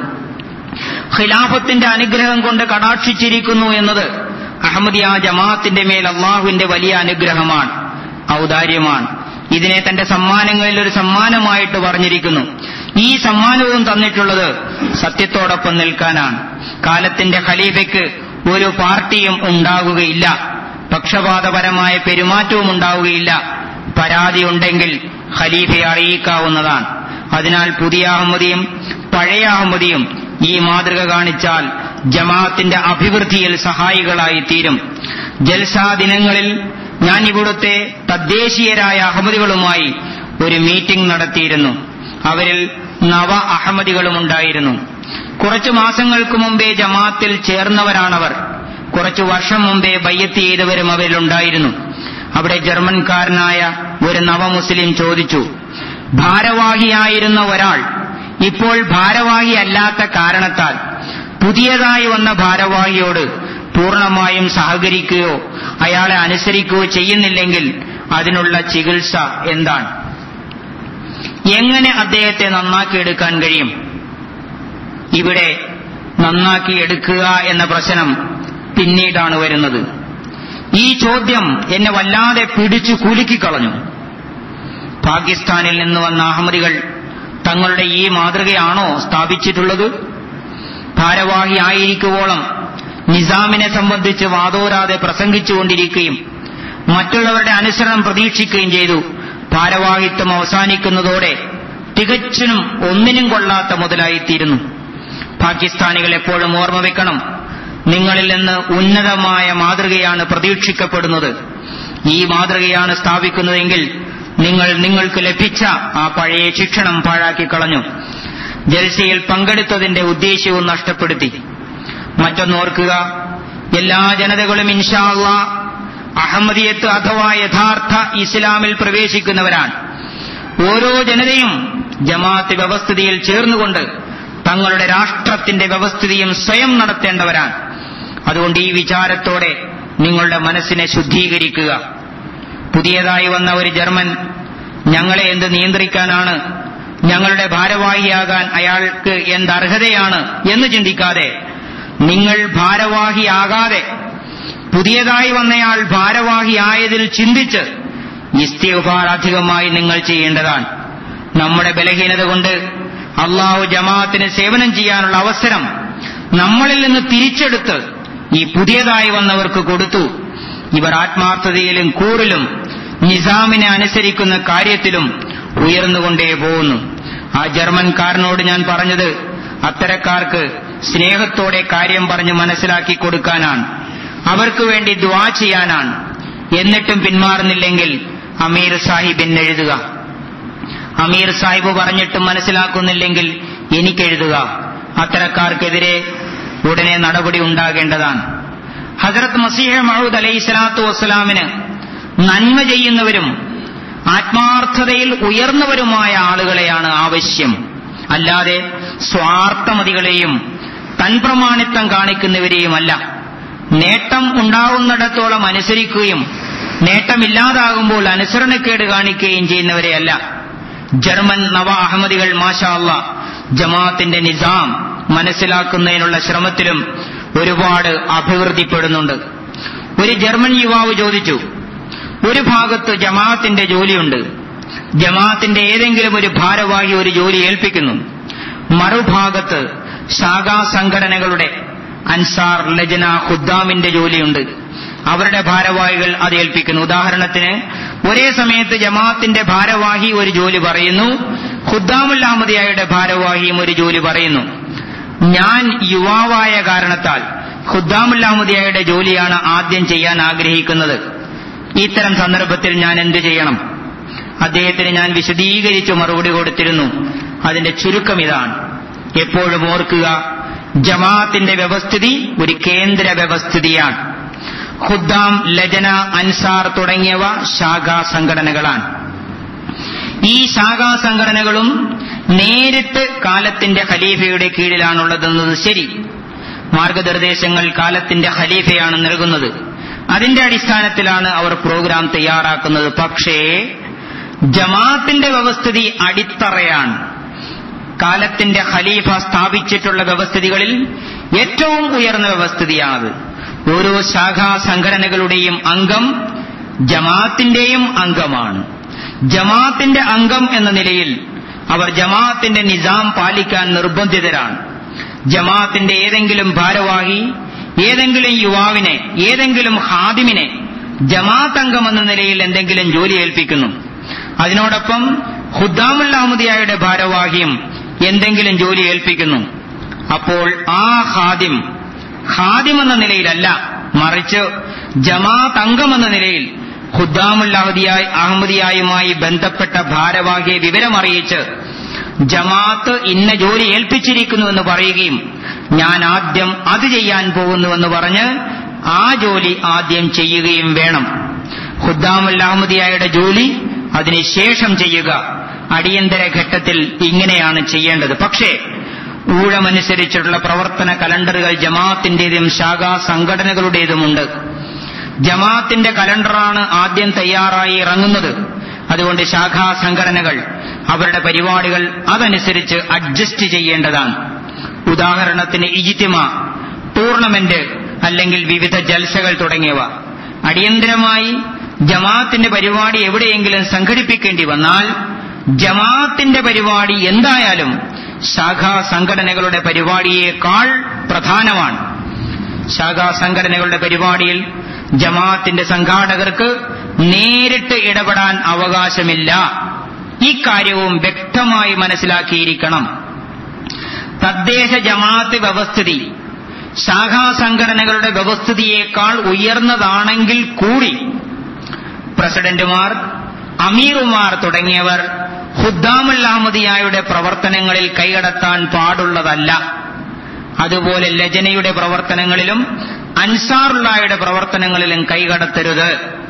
ഖിലാഫത്തിന്റെ അനുഗ്രഹം കൊണ്ട് കടാക്ഷിച്ചിരിക്കുന്നു എന്നത് അഹമ്മദിയ ജമാഅത്തിന്റെ മേൽ അള്ളാഹുവിന്റെ വലിയ അനുഗ്രഹമാണ് ഔദാര്യമാണ് ഇതിനെ തന്റെ സമ്മാനങ്ങളിൽ ഒരു സമ്മാനമായിട്ട് പറഞ്ഞിരിക്കുന്നു ഈ സമ്മാനവും തന്നിട്ടുള്ളത് സത്യത്തോടൊപ്പം നിൽക്കാനാണ് കാലത്തിന്റെ ഖലീഫയ്ക്ക് ഒരു പാർട്ടിയും ഉണ്ടാകുകയില്ല പക്ഷപാതപരമായ പെരുമാറ്റവും ഉണ്ടാവുകയില്ല പരാതി ഉണ്ടെങ്കിൽ ഖലീഫയെ അറിയിക്കാവുന്നതാണ് അതിനാൽ പുതിയ അഹമ്മദിയും പഴയ അഹമ്മദിയും ഈ മാതൃക കാണിച്ചാൽ ജമാഅത്തിന്റെ അഭിവൃദ്ധിയിൽ സഹായികളായി തീരും ജൽസാ ദിനങ്ങളിൽ ഞാൻ ഇവിടുത്തെ തദ്ദേശീയരായ അഹമ്മദികളുമായി ഒരു മീറ്റിംഗ് നടത്തിയിരുന്നു അവരിൽ നവ അഹമ്മദികളും ഉണ്ടായിരുന്നു കുറച്ചു മാസങ്ങൾക്ക് മുമ്പേ ജമാഅത്തിൽ ചേർന്നവരാണവർ കുറച്ചു വർഷം മുമ്പേ ബയ്യത്ത് ചെയ്തവരും അവരിലുണ്ടായിരുന്നു അവിടെ ജർമ്മൻകാരനായ ഒരു നവമുസ്ലിം ചോദിച്ചു ഭാരവാഹിയായിരുന്ന ഒരാൾ ഇപ്പോൾ ഭാരവാഹി അല്ലാത്ത കാരണത്താൽ പുതിയതായി വന്ന ഭാരവാഹിയോട് പൂർണ്ണമായും സഹകരിക്കുകയോ അയാളെ അനുസരിക്കുകയോ ചെയ്യുന്നില്ലെങ്കിൽ അതിനുള്ള ചികിത്സ എന്താണ് എങ്ങനെ അദ്ദേഹത്തെ നന്നാക്കിയെടുക്കാൻ കഴിയും ഇവിടെ നന്നാക്കിയെടുക്കുക എന്ന പ്രശ്നം പിന്നീടാണ് വരുന്നത് ഈ ചോദ്യം എന്നെ വല്ലാതെ പിടിച്ചു കുലുക്കിക്കളഞ്ഞു പാകിസ്ഥാനിൽ നിന്ന് വന്ന അഹമ്മദികൾ തങ്ങളുടെ ഈ മാതൃകയാണോ സ്ഥാപിച്ചിട്ടുള്ളത് ഭാരവാഹി ആയിരിക്കുവോളം നിസാമിനെ സംബന്ധിച്ച് വാതോരാതെ പ്രസംഗിച്ചുകൊണ്ടിരിക്കുകയും മറ്റുള്ളവരുടെ അനുസരണം പ്രതീക്ഷിക്കുകയും ചെയ്തു ഭാരവാഹിത്വം അവസാനിക്കുന്നതോടെ തികച്ചിനും ഒന്നിനും കൊള്ളാത്ത മുതലായിത്തീരുന്നു പാകിസ്ഥാനികൾ എപ്പോഴും ഓർമ്മ വെക്കണം നിങ്ങളിൽ നിന്ന് ഉന്നതമായ മാതൃകയാണ് പ്രതീക്ഷിക്കപ്പെടുന്നത് ഈ മാതൃകയാണ് സ്ഥാപിക്കുന്നതെങ്കിൽ നിങ്ങൾ നിങ്ങൾക്ക് ലഭിച്ച ആ പഴയ ശിക്ഷണം പാഴാക്കി കളഞ്ഞു ജൽസയിൽ പങ്കെടുത്തതിന്റെ ഉദ്ദേശ്യവും നഷ്ടപ്പെടുത്തി മറ്റൊന്നോർക്കുക എല്ലാ ജനതകളും ഇൻഷാള്ള അഹമ്മദിയത്ത് അഥവാ യഥാർത്ഥ ഇസ്ലാമിൽ പ്രവേശിക്കുന്നവരാണ് ഓരോ ജനതയും ജമാഅത്ത് വ്യവസ്ഥിതിയിൽ ചേർന്നുകൊണ്ട് തങ്ങളുടെ രാഷ്ട്രത്തിന്റെ വ്യവസ്ഥിതിയും സ്വയം നടത്തേണ്ടവരാണ് അതുകൊണ്ട് ഈ വിചാരത്തോടെ നിങ്ങളുടെ മനസ്സിനെ ശുദ്ധീകരിക്കുക പുതിയതായി വന്ന ഒരു ജർമ്മൻ ഞങ്ങളെ എന്ത് നിയന്ത്രിക്കാനാണ് ഞങ്ങളുടെ ഭാരവാഹിയാകാൻ അയാൾക്ക് എന്ത് അർഹതയാണ് എന്ന് ചിന്തിക്കാതെ നിങ്ങൾ ഭാരവാഹിയാകാതെ പുതിയതായി വന്നയാൾ ഭാരവാഹിയായതിൽ ചിന്തിച്ച് ഇസ്തിഗ്ഫാർ അധികമായി നിങ്ങൾ ചെയ്യേണ്ടതാണ് നമ്മുടെ ബലഹീനത കൊണ്ട് അള്ളാഹു ജമാഅത്തിന് സേവനം ചെയ്യാനുള്ള അവസരം നമ്മളിൽ നിന്ന് തിരിച്ചെടുത്ത് ഈ പുതിയതായി വന്നവർക്ക് കൊടുത്തു ഇവർ ആത്മാർത്ഥതയിലും കൂറിലും നിസാമിനെ അനുസരിക്കുന്ന കാര്യത്തിലും ഉയർന്നുകൊണ്ടേ പോകുന്നു ആ ജർമ്മൻകാരനോട് ഞാൻ പറഞ്ഞത് അത്തരക്കാർക്ക് സ്നേഹത്തോടെ കാര്യം പറഞ്ഞ് മനസ്സിലാക്കി കൊടുക്കാനാണ് അവർക്ക് വേണ്ടി ദ്വാ ചെയ്യാനാണ് എന്നിട്ടും പിന്മാറുന്നില്ലെങ്കിൽ അമീർ സാഹിബിന് എഴുതുക അമീർ സാഹിബ് പറഞ്ഞിട്ടും മനസ്സിലാക്കുന്നില്ലെങ്കിൽ എനിക്കെഴുതുക അത്തരക്കാർക്കെതിരെ ഉടനെ നടപടി ഉണ്ടാകേണ്ടതാണ് ഹസരത്ത് മസീഹ മഹൂദ് അലൈഹി സ്വലാത്തു വസ്സലാമിന് നന്മ ചെയ്യുന്നവരും ആത്മാർത്ഥതയിൽ ഉയർന്നവരുമായ ആളുകളെയാണ് ആവശ്യം അല്ലാതെ സ്വാർത്ഥമതികളെയും തൻപ്രമാണിത്വം കാണിക്കുന്നവരെയുമല്ല നേട്ടം ഉണ്ടാവുന്നിടത്തോളം അനുസരിക്കുകയും നേട്ടമില്ലാതാകുമ്പോൾ അനുസരണക്കേട് കാണിക്കുകയും ചെയ്യുന്നവരെയല്ല ജർമ്മൻ നവ അഹമ്മദികൾ മാഷാ അല്ല ജമാഅത്തിന്റെ നിസാം മനസ്സിലാക്കുന്നതിനുള്ള ശ്രമത്തിലും ഒരുപാട് അഭിവൃദ്ധിപ്പെടുന്നുണ്ട് ഒരു ജർമ്മൻ യുവാവ് ചോദിച്ചു ഒരു ഭാഗത്ത് ജമാഅത്തിന്റെ ജോലിയുണ്ട് ജമാഅത്തിന്റെ ഏതെങ്കിലും ഒരു ഭാരവാഹി ഒരു ജോലി ഏൽപ്പിക്കുന്നു മറുഭാഗത്ത് ശാഖാ സംഘടനകളുടെ അൻസാർ ലജന ഖുദ്ദാമിന്റെ ജോലിയുണ്ട് അവരുടെ ഭാരവാഹികൾ അത് ഏൽപ്പിക്കുന്നു ഉദാഹരണത്തിന് ഒരേ സമയത്ത് ജമാഅത്തിന്റെ ഭാരവാഹി ഒരു ജോലി പറയുന്നു ഖുദ്ദാമുൽ അഹമ്മദിയായുടെ ഭാരവാഹിയും ഒരു ജോലി പറയുന്നു ഞാൻ യുവാവായ കാരണത്താൽ ഖുദ്ദാമുൽ അഹമ്മദിയായുടെ ജോലിയാണ് ആദ്യം ചെയ്യാൻ ആഗ്രഹിക്കുന്നത് ഇത്തരം സന്ദർഭത്തിൽ ഞാൻ എന്തു ചെയ്യണം അദ്ദേഹത്തിന് ഞാൻ വിശദീകരിച്ചു മറുപടി കൊടുത്തിരുന്നു അതിന്റെ ചുരുക്കം ഇതാണ് എപ്പോഴും ഓർക്കുക ജമാഅത്തിന്റെ വ്യവസ്ഥിതി ഒരു കേന്ദ്ര വ്യവസ്ഥിതിയാണ് ഖുദ്ദാം ലജന അൻസാർ തുടങ്ങിയവ ശാഖാ സംഘടനകളാണ് ഈ ശാഖാ സംഘടനകളും നേരിട്ട് കാലത്തിന്റെ ഖലീഫയുടെ കീഴിലാണുള്ളതെന്നത് ശരി മാർഗനിർദ്ദേശങ്ങൾ കാലത്തിന്റെ ഖലീഫയാണ് നൽകുന്നത് അതിന്റെ അടിസ്ഥാനത്തിലാണ് അവർ പ്രോഗ്രാം തയ്യാറാക്കുന്നത് പക്ഷേ ജമാഅത്തിന്റെ വ്യവസ്ഥിതി അടിത്തറയാണ് കാലത്തിന്റെ ഖലീഫ സ്ഥാപിച്ചിട്ടുള്ള വ്യവസ്ഥിതികളിൽ ഏറ്റവും ഉയർന്ന വ്യവസ്ഥിതിയാണത് ഓരോ ശാഖാ സംഘടനകളുടെയും അംഗം ജമാഅത്തിന്റെയും അംഗമാണ് ജമാഅത്തിന്റെ അംഗം എന്ന നിലയിൽ അവർ ജമാഅത്തിന്റെ നിസാം പാലിക്കാൻ നിർബന്ധിതരാണ് ജമാഅത്തിന്റെ ഏതെങ്കിലും ഭാരവാഹി ഏതെങ്കിലും യുവാവിനെ ഏതെങ്കിലും ഹാദിമിനെ ജമാഅത്ത് അംഗം എന്ന നിലയിൽ എന്തെങ്കിലും ജോലി ഏൽപ്പിക്കുന്നു അതിനോടൊപ്പം ഹുദ്ദാമുൽ അഹമ്മദിയായുടെ ഭാരവാഹിയും എന്തെങ്കിലും ജോലി ഏൽപ്പിക്കുന്നു അപ്പോൾ ആ ഹാദിം ഹാദിം എന്ന നിലയിലല്ല മറിച്ച് ജമാഅത്ത് അംഗം എന്ന നിലയിൽ ഖുദ്ദാമുൽ അഹദിയായി അഹമ്മദിയായുമായി ബന്ധപ്പെട്ട ഭാരവാഹിയെ വിവരമറിയിച്ച് ജമാഅത്ത് ഇന്ന ജോലി ഏൽപ്പിച്ചിരിക്കുന്നുവെന്ന് പറയുകയും ഞാൻ ആദ്യം അത് ചെയ്യാൻ പോകുന്നുവെന്ന് പറഞ്ഞ് ആ ജോലി ആദ്യം ചെയ്യുകയും വേണം ഖുദ്ദാമുൽ അഹമ്മദിയായുടെ ജോലി അതിനുശേഷം ചെയ്യുക അടിയന്തര ഘട്ടത്തിൽ ഇങ്ങനെയാണ് ചെയ്യേണ്ടത് പക്ഷേ ഊഴമനുസരിച്ചുള്ള പ്രവർത്തന കലണ്ടറുകൾ ജമാഅത്തിന്റേതും ശാഖാ സംഘടനകളുടേതുമുണ്ട് ജമാഅത്തിന്റെ കലണ്ടറാണ് ആദ്യം തയ്യാറായി ഇറങ്ങുന്നത് അതുകൊണ്ട് ശാഖാ സംഘടനകൾ അവരുടെ പരിപാടികൾ അതനുസരിച്ച് അഡ്ജസ്റ്റ് ചെയ്യേണ്ടതാണ് ഉദാഹരണത്തിന് ഇജിത്തിമ ടൂർണമെന്റ് അല്ലെങ്കിൽ വിവിധ ജൽസകൾ തുടങ്ങിയവ അടിയന്തരമായി ജമാഅത്തിന്റെ പരിപാടി എവിടെയെങ്കിലും സംഘടിപ്പിക്കേണ്ടി വന്നാൽ ജമാഅത്തിന്റെ പരിപാടി എന്തായാലും ശാഖാ സംഘടനകളുടെ പരിപാടിയേക്കാൾ പ്രധാനമാണ് ശാഖാ സംഘടനകളുടെ പരിപാടിയിൽ ജമാഅത്തിന്റെ സംഘാടകർക്ക് നേരിട്ട് ഇടപെടാൻ അവകാശമില്ല ഇക്കാര്യവും വ്യക്തമായി മനസ്സിലാക്കിയിരിക്കണം തദ്ദേശ ജമാഅത്ത് വ്യവസ്ഥിതി ശാഖാ സംഘടനകളുടെ വ്യവസ്ഥിതിയേക്കാൾ ഉയർന്നതാണെങ്കിൽ കൂടി പ്രസിഡന്റുമാർ അമീറുമാർ തുടങ്ങിയവർ ഹുദ്ദാമുൽ അഹമ്മദിയായുടെ പ്രവർത്തനങ്ങളിൽ കൈകടത്താൻ പാടുള്ളതല്ല അതുപോലെ ലജനയുടെ പ്രവർത്തനങ്ങളിലും അൻസാറുള്ളായുടെ പ്രവർത്തനങ്ങളിലും കൈകടത്തരുത്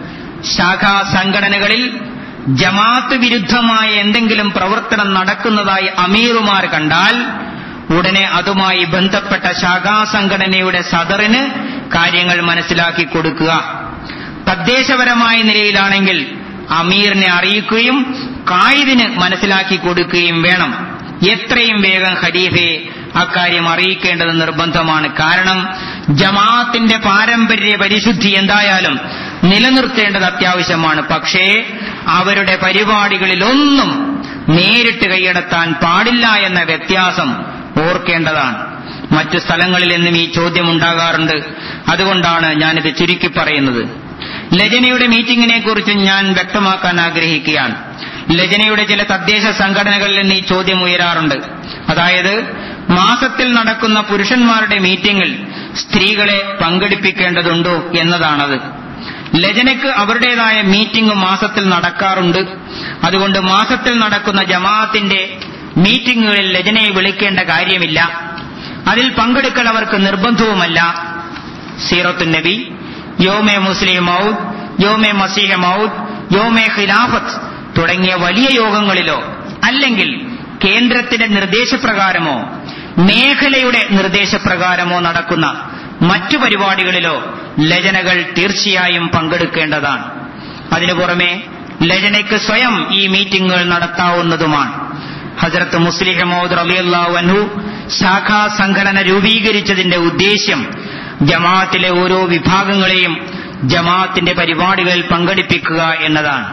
ശാഖാ സംഘടനകളിൽ ജമാഅത്ത് വിരുദ്ധമായ എന്തെങ്കിലും പ്രവർത്തനം നടക്കുന്നതായി അമീറുമാർ കണ്ടാൽ ഉടനെ അതുമായി ബന്ധപ്പെട്ട ശാഖാ സംഘടനയുടെ സദറിന് കാര്യങ്ങൾ മനസ്സിലാക്കി കൊടുക്കുക തദ്ദേശപരമായ നിലയിലാണെങ്കിൽ അമീറിനെ അറിയിക്കുകയും കായിദിന് മനസ്സിലാക്കി കൊടുക്കുകയും വേണം എത്രയും വേഗം ഖലീഫയെ അക്കാര്യം അറിയിക്കേണ്ടത് നിർബന്ധമാണ് കാരണം ജമാഅത്തിന്റെ പാരമ്പര്യ പരിശുദ്ധി എന്തായാലും നിലനിർത്തേണ്ടത് അത്യാവശ്യമാണ് പക്ഷേ അവരുടെ പരിപാടികളിലൊന്നും നേരിട്ട് കൈയടത്താൻ പാടില്ല എന്ന വ്യത്യാസം ഓർക്കേണ്ടതാണ് മറ്റു സ്ഥലങ്ങളിൽ നിന്നും ഈ ചോദ്യം ഉണ്ടാകാറുണ്ട് അതുകൊണ്ടാണ് ഞാനിത് ചുരുക്കി പറയുന്നത് ലജനയുടെ മീറ്റിംഗിനെ കുറിച്ച് ഞാൻ വ്യക്തമാക്കാൻ ആഗ്രഹിക്കുകയാണ് ലജനയുടെ ചില തദ്ദേശ സംഘടനകളിൽ നിന്ന് ഈ ചോദ്യം ഉയരാറുണ്ട് അതായത് മാസത്തിൽ നടക്കുന്ന പുരുഷന്മാരുടെ മീറ്റിംഗിൽ സ്ത്രീകളെ പങ്കെടുപ്പിക്കേണ്ടതുണ്ടോ എന്നതാണത് ലജനയ്ക്ക് അവരുടേതായ മീറ്റിംഗ് മാസത്തിൽ നടക്കാറുണ്ട് അതുകൊണ്ട് മാസത്തിൽ നടക്കുന്ന ജമാഅത്തിന്റെ മീറ്റിംഗുകളിൽ ലജനയെ വിളിക്കേണ്ട കാര്യമില്ല അതിൽ പങ്കെടുക്കൽ അവർക്ക് നിർബന്ധവുമല്ല സീറത്തു നബി യോമെ മുസ്ലിം മൗദ് യോമെ മസീഹ മൗദ് യോമെ ഖിലാഫത്ത് തുടങ്ങിയ വലിയ യോഗങ്ങളിലോ അല്ലെങ്കിൽ കേന്ദ്രത്തിന്റെ നിർദ്ദേശപ്രകാരമോ മേഖലയുടെ നിർദ്ദേശപ്രകാരമോ നടക്കുന്ന മറ്റു പരിപാടികളിലോ ലജനകൾ തീർച്ചയായും പങ്കെടുക്കേണ്ടതാണ് അതിനു പുറമെ ലജനയ്ക്ക് സ്വയം ഈ മീറ്റിംഗുകൾ നടത്താവുന്നതുമാണ് ഹജറത്ത് മുസ്ലിം മൗദ് റലിയല്ലാഹു അൻഹു ശാഖാ സംഘടന രൂപീകരിച്ചതിന്റെ ഉദ്ദേശ്യം ജമാഅത്തിലെ ഓരോ വിഭാഗങ്ങളെയും ജമാഅത്തിന്റെ പരിപാടികളിൽ പങ്കെടുപ്പിക്കുക എന്നതാണ്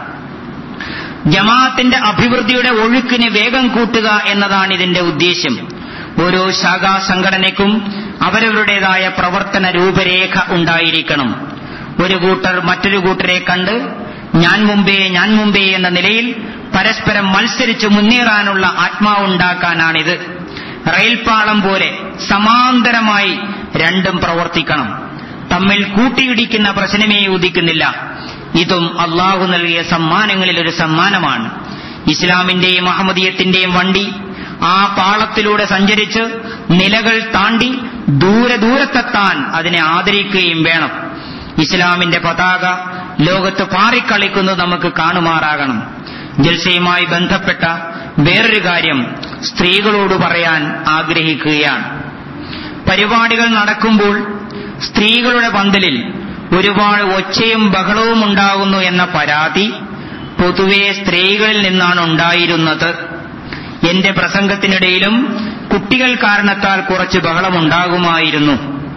ജമാഅത്തിന്റെ അഭിവൃദ്ധിയുടെ ഒഴുക്കിന് വേഗം കൂട്ടുക എന്നതാണ് ഇതിന്റെ ഉദ്ദേശ്യം ഓരോ ശാഖാ സംഘടനയ്ക്കും അവരവരുടേതായ പ്രവർത്തന രൂപരേഖ ഉണ്ടായിരിക്കണം ഒരു കൂട്ടർ മറ്റൊരു കൂട്ടരെ കണ്ട് ഞാൻ മുമ്പേ ഞാൻ മുമ്പേ എന്ന നിലയിൽ പരസ്പരം മത്സരിച്ച് മുന്നേറാനുള്ള ആത്മാവുണ്ടാക്കാനാണിത് റെയിൽപാളം പോലെ സമാന്തരമായി രണ്ടും പ്രവർത്തിക്കണം തമ്മിൽ കൂട്ടിയിടിക്കുന്ന പ്രശ്നമേ ഉദിക്കുന്നില്ല ഇതും അള്ളാഹു നൽകിയ സമ്മാനങ്ങളിൽ ഒരു സമ്മാനമാണ് ഇസ്ലാമിന്റെയും അഹമ്മദീയത്തിന്റെയും വണ്ടി ആ പാളത്തിലൂടെ സഞ്ചരിച്ച് നിലകൾ താണ്ടി ദൂരെ ദൂരത്തെത്താൻ അതിനെ ആദരിക്കുകയും വേണം ഇസ്ലാമിന്റെ പതാക ലോകത്ത് പാറിക്കളിക്കുന്നത് നമുക്ക് കാണുമാറാകണം ജൽസയുമായി ബന്ധപ്പെട്ട വേറൊരു കാര്യം സ്ത്രീകളോട് പറയാൻ ആഗ്രഹിക്കുകയാണ് പരിപാടികൾ നടക്കുമ്പോൾ സ്ത്രീകളുടെ പന്തലിൽ ഒരുപാട് ഒച്ചയും ബഹളവും ഉണ്ടാകുന്നു എന്ന പരാതി പൊതുവെ സ്ത്രീകളിൽ നിന്നാണ് ഉണ്ടായിരുന്നത് എന്റെ പ്രസംഗത്തിനിടയിലും കുട്ടികൾ കാരണത്താൽ കുറച്ച് ബഹളമുണ്ടാകുമായിരുന്നു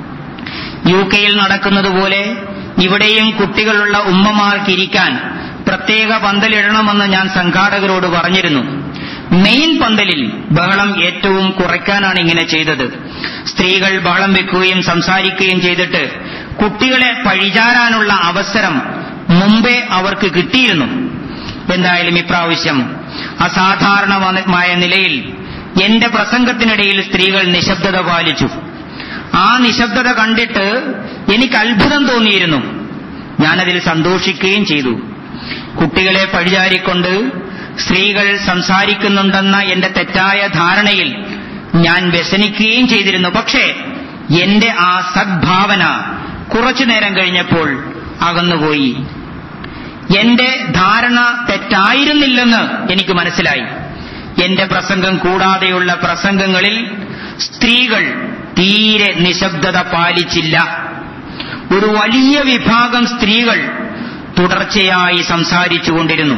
യു കെയിൽ നടക്കുന്നതുപോലെ ഇവിടെയും കുട്ടികളുള്ള ഉമ്മമാർക്കിരിക്കാൻ പ്രത്യേക പന്തലിടണമെന്ന് ഞാൻ സംഘാടകരോട് പറഞ്ഞിരുന്നു മെയിൻ പന്തലിൽ ബഹളം ഏറ്റവും കുറയ്ക്കാനാണ് ഇങ്ങനെ ചെയ്തത് സ്ത്രീകൾ ബഹളം വെക്കുകയും സംസാരിക്കുകയും ചെയ്തിട്ട് കുട്ടികളെ പഴിചാരാനുള്ള അവസരം മുമ്പേ അവർക്ക് കിട്ടിയിരുന്നു എന്തായാലും ഇപ്രാവശ്യം അസാധാരണമായ നിലയിൽ എന്റെ പ്രസംഗത്തിനിടയിൽ സ്ത്രീകൾ നിശബ്ദത പാലിച്ചു ആ നിശബ്ദത കണ്ടിട്ട് എനിക്ക് അത്ഭുതം തോന്നിയിരുന്നു ഞാനതിൽ സന്തോഷിക്കുകയും ചെയ്തു കുട്ടികളെ പഴിചാരിക്കൊണ്ട് സ്ത്രീകൾ സംസാരിക്കുന്നുണ്ടെന്ന എന്റെ തെറ്റായ ധാരണയിൽ ഞാൻ വ്യസനിക്കുകയും ചെയ്തിരുന്നു പക്ഷേ എന്റെ ആ സദ്ഭാവന കുറച്ചു നേരം കഴിഞ്ഞപ്പോൾ അകന്നുപോയി എന്റെ ധാരണ തെറ്റായിരുന്നില്ലെന്ന് എനിക്ക് മനസ്സിലായി എന്റെ പ്രസംഗം കൂടാതെയുള്ള പ്രസംഗങ്ങളിൽ സ്ത്രീകൾ തീരെ നിശബ്ദത പാലിച്ചില്ല ഒരു വലിയ വിഭാഗം സ്ത്രീകൾ തുടർച്ചയായി സംസാരിച്ചുകൊണ്ടിരുന്നു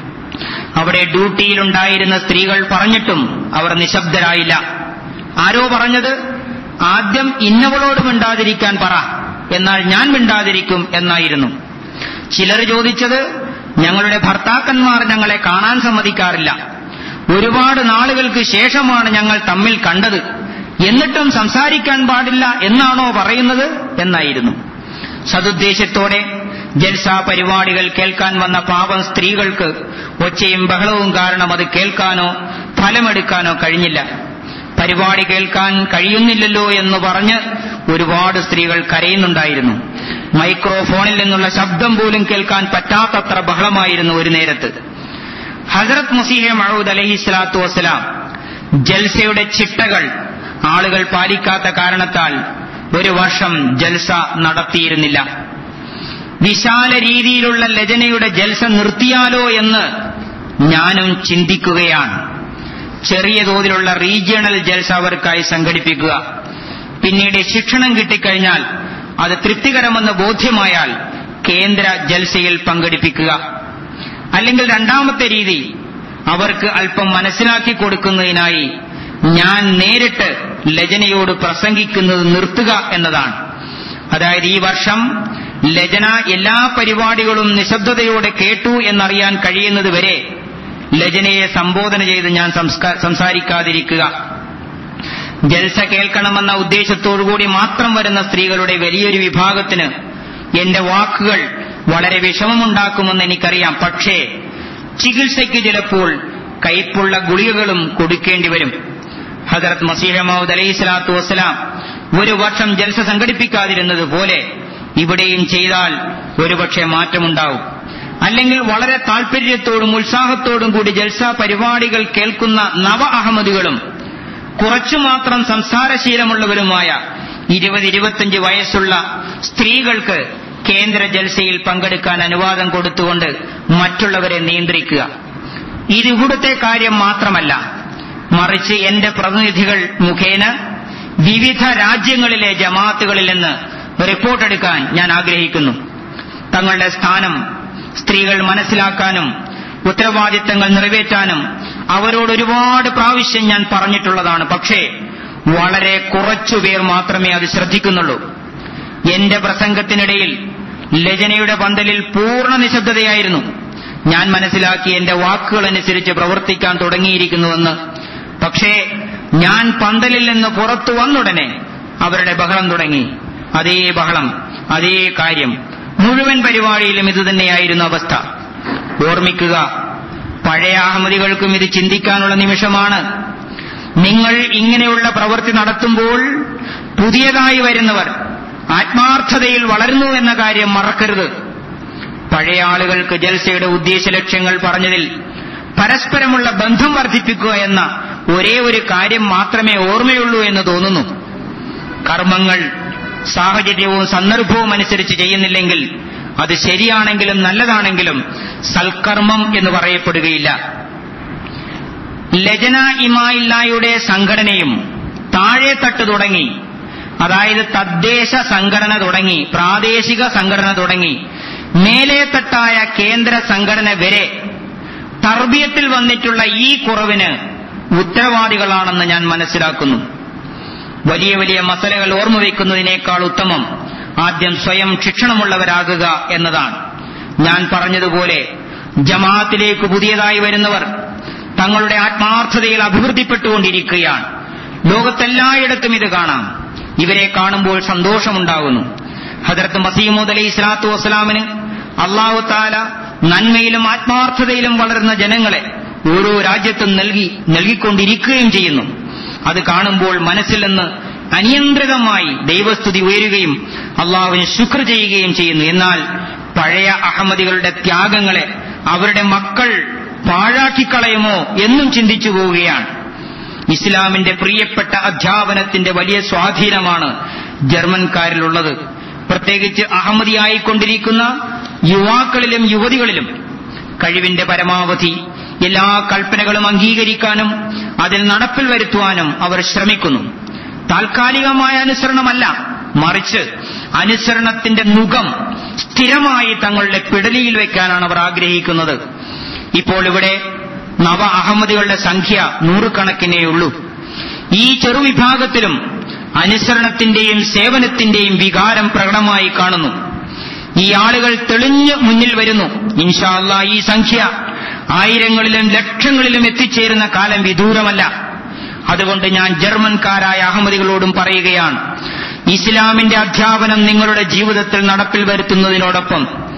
അവിടെ ഡ്യൂട്ടിയിലുണ്ടായിരുന്ന സ്ത്രീകൾ പറഞ്ഞിട്ടും അവർ നിശബ്ദരായില്ല ആരോ പറഞ്ഞത് ആദ്യം ഇന്നവളോട് മിണ്ടാതിരിക്കാൻ പറ എന്നാൽ ഞാൻ മിണ്ടാതിരിക്കും എന്നായിരുന്നു ചിലർ ചോദിച്ചത് ഞങ്ങളുടെ ഭർത്താക്കന്മാർ ഞങ്ങളെ കാണാൻ സമ്മതിക്കാറില്ല ഒരുപാട് നാളുകൾക്ക് ശേഷമാണ് ഞങ്ങൾ തമ്മിൽ കണ്ടത് എന്നിട്ടും സംസാരിക്കാൻ പാടില്ല എന്നാണോ പറയുന്നത് എന്നായിരുന്നു സതുദ്ദേശത്തോടെ ജൽസ പരിപാടികൾ കേൾക്കാൻ വന്ന പാപം സ്ത്രീകൾക്ക് ഒച്ചയും ബഹളവും കാരണം അത് കേൾക്കാനോ ഫലമെടുക്കാനോ കഴിഞ്ഞില്ല പരിപാടി കേൾക്കാൻ കഴിയുന്നില്ലല്ലോ എന്ന് പറഞ്ഞ് ഒരുപാട് സ്ത്രീകൾ കരയുന്നുണ്ടായിരുന്നു മൈക്രോഫോണിൽ നിന്നുള്ള ശബ്ദം പോലും കേൾക്കാൻ പറ്റാത്തത്ര ബഹളമായിരുന്നു ഒരു നേരത്ത് ഹസരത് മുസീഹ മഹൂദ് അലഹി സ്വലാത്തു വസ്സലാം ജൽസയുടെ ചിട്ടകൾ ആളുകൾ പാലിക്കാത്ത കാരണത്താൽ ഒരു വർഷം ജൽസ നടത്തിയിരുന്നില്ല വിശാല രീതിയിലുള്ള ലജനയുടെ ജൽസ നിർത്തിയാലോ എന്ന് ഞാനും ചിന്തിക്കുകയാണ് ചെറിയ തോതിലുള്ള റീജിയണൽ ജൽസ അവർക്കായി സംഘടിപ്പിക്കുക പിന്നീട് ശിക്ഷണം കിട്ടിക്കഴിഞ്ഞാൽ അത് തൃപ്തികരമെന്ന് ബോധ്യമായാൽ കേന്ദ്ര ജൽസയിൽ പങ്കെടുപ്പിക്കുക അല്ലെങ്കിൽ രണ്ടാമത്തെ രീതി അവർക്ക് അല്പം മനസ്സിലാക്കി കൊടുക്കുന്നതിനായി ഞാൻ നേരിട്ട് ലജനയോട് പ്രസംഗിക്കുന്നത് നിർത്തുക എന്നതാണ് അതായത് ഈ വർഷം ലജന എല്ലാ പരിപാടികളും നിശബ്ദതയോടെ കേട്ടു എന്നറിയാൻ കഴിയുന്നത് വരെ ലജനയെ സംബോധന ചെയ്ത് ഞാൻ സംസാരിക്കാതിരിക്കുക ജൽസ കേൾക്കണമെന്ന ഉദ്ദേശത്തോടുകൂടി മാത്രം വരുന്ന സ്ത്രീകളുടെ വലിയൊരു വിഭാഗത്തിന് എന്റെ വാക്കുകൾ വളരെ വിഷമമുണ്ടാക്കുമെന്ന് എനിക്കറിയാം പക്ഷേ ചികിത്സയ്ക്ക് ചിലപ്പോൾ കൈപ്പുള്ള ഗുളികകളും കൊടുക്കേണ്ടി വരും ഹജറത് മസീഹമൌദ് അലൈഹി സ്വലാത്തു വസ്സലാം ഒരു വർഷം ജൽസ സംഘടിപ്പിക്കാതിരുന്നത് പോലെ ഇവിടെയും ചെയ്താൽ ഒരുപക്ഷെ മാറ്റമുണ്ടാവും അല്ലെങ്കിൽ വളരെ താൽപര്യത്തോടും ഉത്സാഹത്തോടും കൂടി ജൽസ പരിപാടികൾ കേൾക്കുന്ന നവ അഹമ്മദികളും കുറച്ചു മാത്രം സംസാരശീലമുള്ളവരുമായ ഇരുപത് ഇരുപത്തിയഞ്ച് വയസ്സുള്ള സ്ത്രീകൾക്ക് കേന്ദ്ര ജൽസയിൽ പങ്കെടുക്കാൻ അനുവാദം കൊടുത്തുകൊണ്ട് മറ്റുള്ളവരെ നിയന്ത്രിക്കുക ഇത് ഇവിടുത്തെ കാര്യം മാത്രമല്ല മറിച്ച് എന്റെ പ്രതിനിധികൾ മുഖേന വിവിധ രാജ്യങ്ങളിലെ ജമാഅത്തുകളിൽ നിന്ന് റിപ്പോർട്ടെടുക്കാൻ ഞാൻ ആഗ്രഹിക്കുന്നു തങ്ങളുടെ സ്ഥാനം സ്ത്രീകൾ മനസ്സിലാക്കാനും ഉത്തരവാദിത്തങ്ങൾ നിറവേറ്റാനും അവരോട് ഒരുപാട് പ്രാവശ്യം ഞാൻ പറഞ്ഞിട്ടുള്ളതാണ് പക്ഷേ വളരെ കുറച്ചുപേർ മാത്രമേ അത് ശ്രദ്ധിക്കുന്നുള്ളൂ എന്റെ പ്രസംഗത്തിനിടയിൽ ലജനയുടെ പന്തലിൽ പൂർണ്ണ നിശബ്ദതയായിരുന്നു ഞാൻ മനസ്സിലാക്കി എന്റെ വാക്കുകൾ അനുസരിച്ച് പ്രവർത്തിക്കാൻ തുടങ്ങിയിരിക്കുന്നുവെന്ന് പക്ഷേ ഞാൻ പന്തലിൽ നിന്ന് പുറത്തു വന്നുടനെ അവരുടെ ബഹളം തുടങ്ങി അതേ ബഹളം അതേ കാര്യം മുഴുവൻ പരിപാടിയിലും ഇതുതന്നെയായിരുന്നു അവസ്ഥ ഓർമ്മിക്കുക പഴയ അഹമ്മദികൾക്കും ഇത് ചിന്തിക്കാനുള്ള നിമിഷമാണ് നിങ്ങൾ ഇങ്ങനെയുള്ള പ്രവൃത്തി നടത്തുമ്പോൾ പുതിയതായി വരുന്നവർ ആത്മാർത്ഥതയിൽ വളരുന്നു എന്ന കാര്യം മറക്കരുത് പഴയ ആളുകൾക്ക് ജൽസയുടെ ഉദ്ദേശ ലക്ഷ്യങ്ങൾ പറഞ്ഞതിൽ പരസ്പരമുള്ള ബന്ധം വർദ്ധിപ്പിക്കുക എന്ന ഒരേ ഒരു കാര്യം മാത്രമേ ഓർമ്മയുള്ളൂ എന്ന് തോന്നുന്നു കർമ്മങ്ങൾ സാഹചര്യവും സന്ദർഭവും അനുസരിച്ച് ചെയ്യുന്നില്ലെങ്കിൽ അത് ശരിയാണെങ്കിലും നല്ലതാണെങ്കിലും സൽക്കർമ്മം എന്ന് പറയപ്പെടുകയില്ല ലജന ഇമായില്ലായുടെ സംഘടനയും താഴെ തട്ട് തുടങ്ങി അതായത് തദ്ദേശ സംഘടന തുടങ്ങി പ്രാദേശിക സംഘടന തുടങ്ങി മേലേത്തട്ടായ കേന്ദ്ര സംഘടന വരെ തർബീയത്തിൽ വന്നിട്ടുള്ള ഈ കുറവിന് ഉത്തരവാദികളാണെന്ന് ഞാൻ മനസ്സിലാക്കുന്നു വലിയ വലിയ മസലകൾ ഓർമ്മ വയ്ക്കുന്നതിനേക്കാൾ ഉത്തമം ആദ്യം സ്വയം ശിക്ഷണമുള്ളവരാകുക എന്നതാണ് ഞാൻ പറഞ്ഞതുപോലെ ജമാഅത്തിലേക്ക് പുതിയതായി വരുന്നവർ തങ്ങളുടെ ആത്മാർത്ഥതയിൽ അഭിവൃദ്ധിപ്പെട്ടുകൊണ്ടിരിക്കുകയാണ് ലോകത്തെല്ലായിടത്തും ഇത് കാണാം ഇവരെ കാണുമ്പോൾ സന്തോഷമുണ്ടാകുന്നു ഹജറത്ത് മസീമൂദ് അലൈഹി സ്വലാത്തു വസ്സലാമിന് അള്ളാഹു താല നന്മയിലും ആത്മാർത്ഥതയിലും വളരുന്ന ജനങ്ങളെ ഓരോ രാജ്യത്തും നൽകി നൽകിക്കൊണ്ടിരിക്കുകയും ചെയ്യുന്നു അത് കാണുമ്പോൾ മനസ്സിൽ നിന്ന് അനിയന്ത്രിതമായി ദൈവസ്തുതി ഉയരുകയും അള്ളാഹുവിന് ശുക്ർ ചെയ്യുകയും ചെയ്യുന്നു എന്നാൽ പഴയ അഹമ്മദികളുടെ ത്യാഗങ്ങളെ അവരുടെ മക്കൾ പാഴാക്കിക്കളയുമോ എന്നും ചിന്തിച്ചു പോവുകയാണ് ഇസ്ലാമിന്റെ പ്രിയപ്പെട്ട അധ്യാപനത്തിന്റെ വലിയ സ്വാധീനമാണ് ജർമ്മൻകാരിലുള്ളത് പ്രത്യേകിച്ച് അഹമ്മദിയായിക്കൊണ്ടിരിക്കുന്ന യുവാക്കളിലും യുവതികളിലും കഴിവിന്റെ പരമാവധി എല്ലാ കൽപ്പനകളും അംഗീകരിക്കാനും അതിൽ നടപ്പിൽ വരുത്തുവാനും അവർ ശ്രമിക്കുന്നു താൽക്കാലികമായ അനുസരണമല്ല മറിച്ച് അനുസരണത്തിന്റെ മുഖം സ്ഥിരമായി തങ്ങളുടെ പിടലിയിൽ വെക്കാനാണ് അവർ ആഗ്രഹിക്കുന്നത് ഇപ്പോൾ ഇവിടെ നവ അഹമ്മദികളുടെ സംഖ്യ നൂറുകണക്കിനേയുള്ളൂ ഈ ചെറുവിഭാഗത്തിലും അനുസരണത്തിന്റെയും സേവനത്തിന്റെയും വികാരം പ്രകടമായി കാണുന്നു ഈ ആളുകൾ തെളിഞ്ഞു മുന്നിൽ വരുന്നു ഇൻഷാല്ല ഈ സംഖ്യ ആയിരങ്ങളിലും ലക്ഷങ്ങളിലും എത്തിച്ചേരുന്ന കാലം വിദൂരമല്ല അതുകൊണ്ട് ഞാൻ ജർമ്മൻകാരായ അഹമ്മദികളോടും പറയുകയാണ് ഇസ്ലാമിന്റെ അധ്യാപനം നിങ്ങളുടെ ജീവിതത്തിൽ നടപ്പിൽ വരുത്തുന്നതിനോടൊപ്പം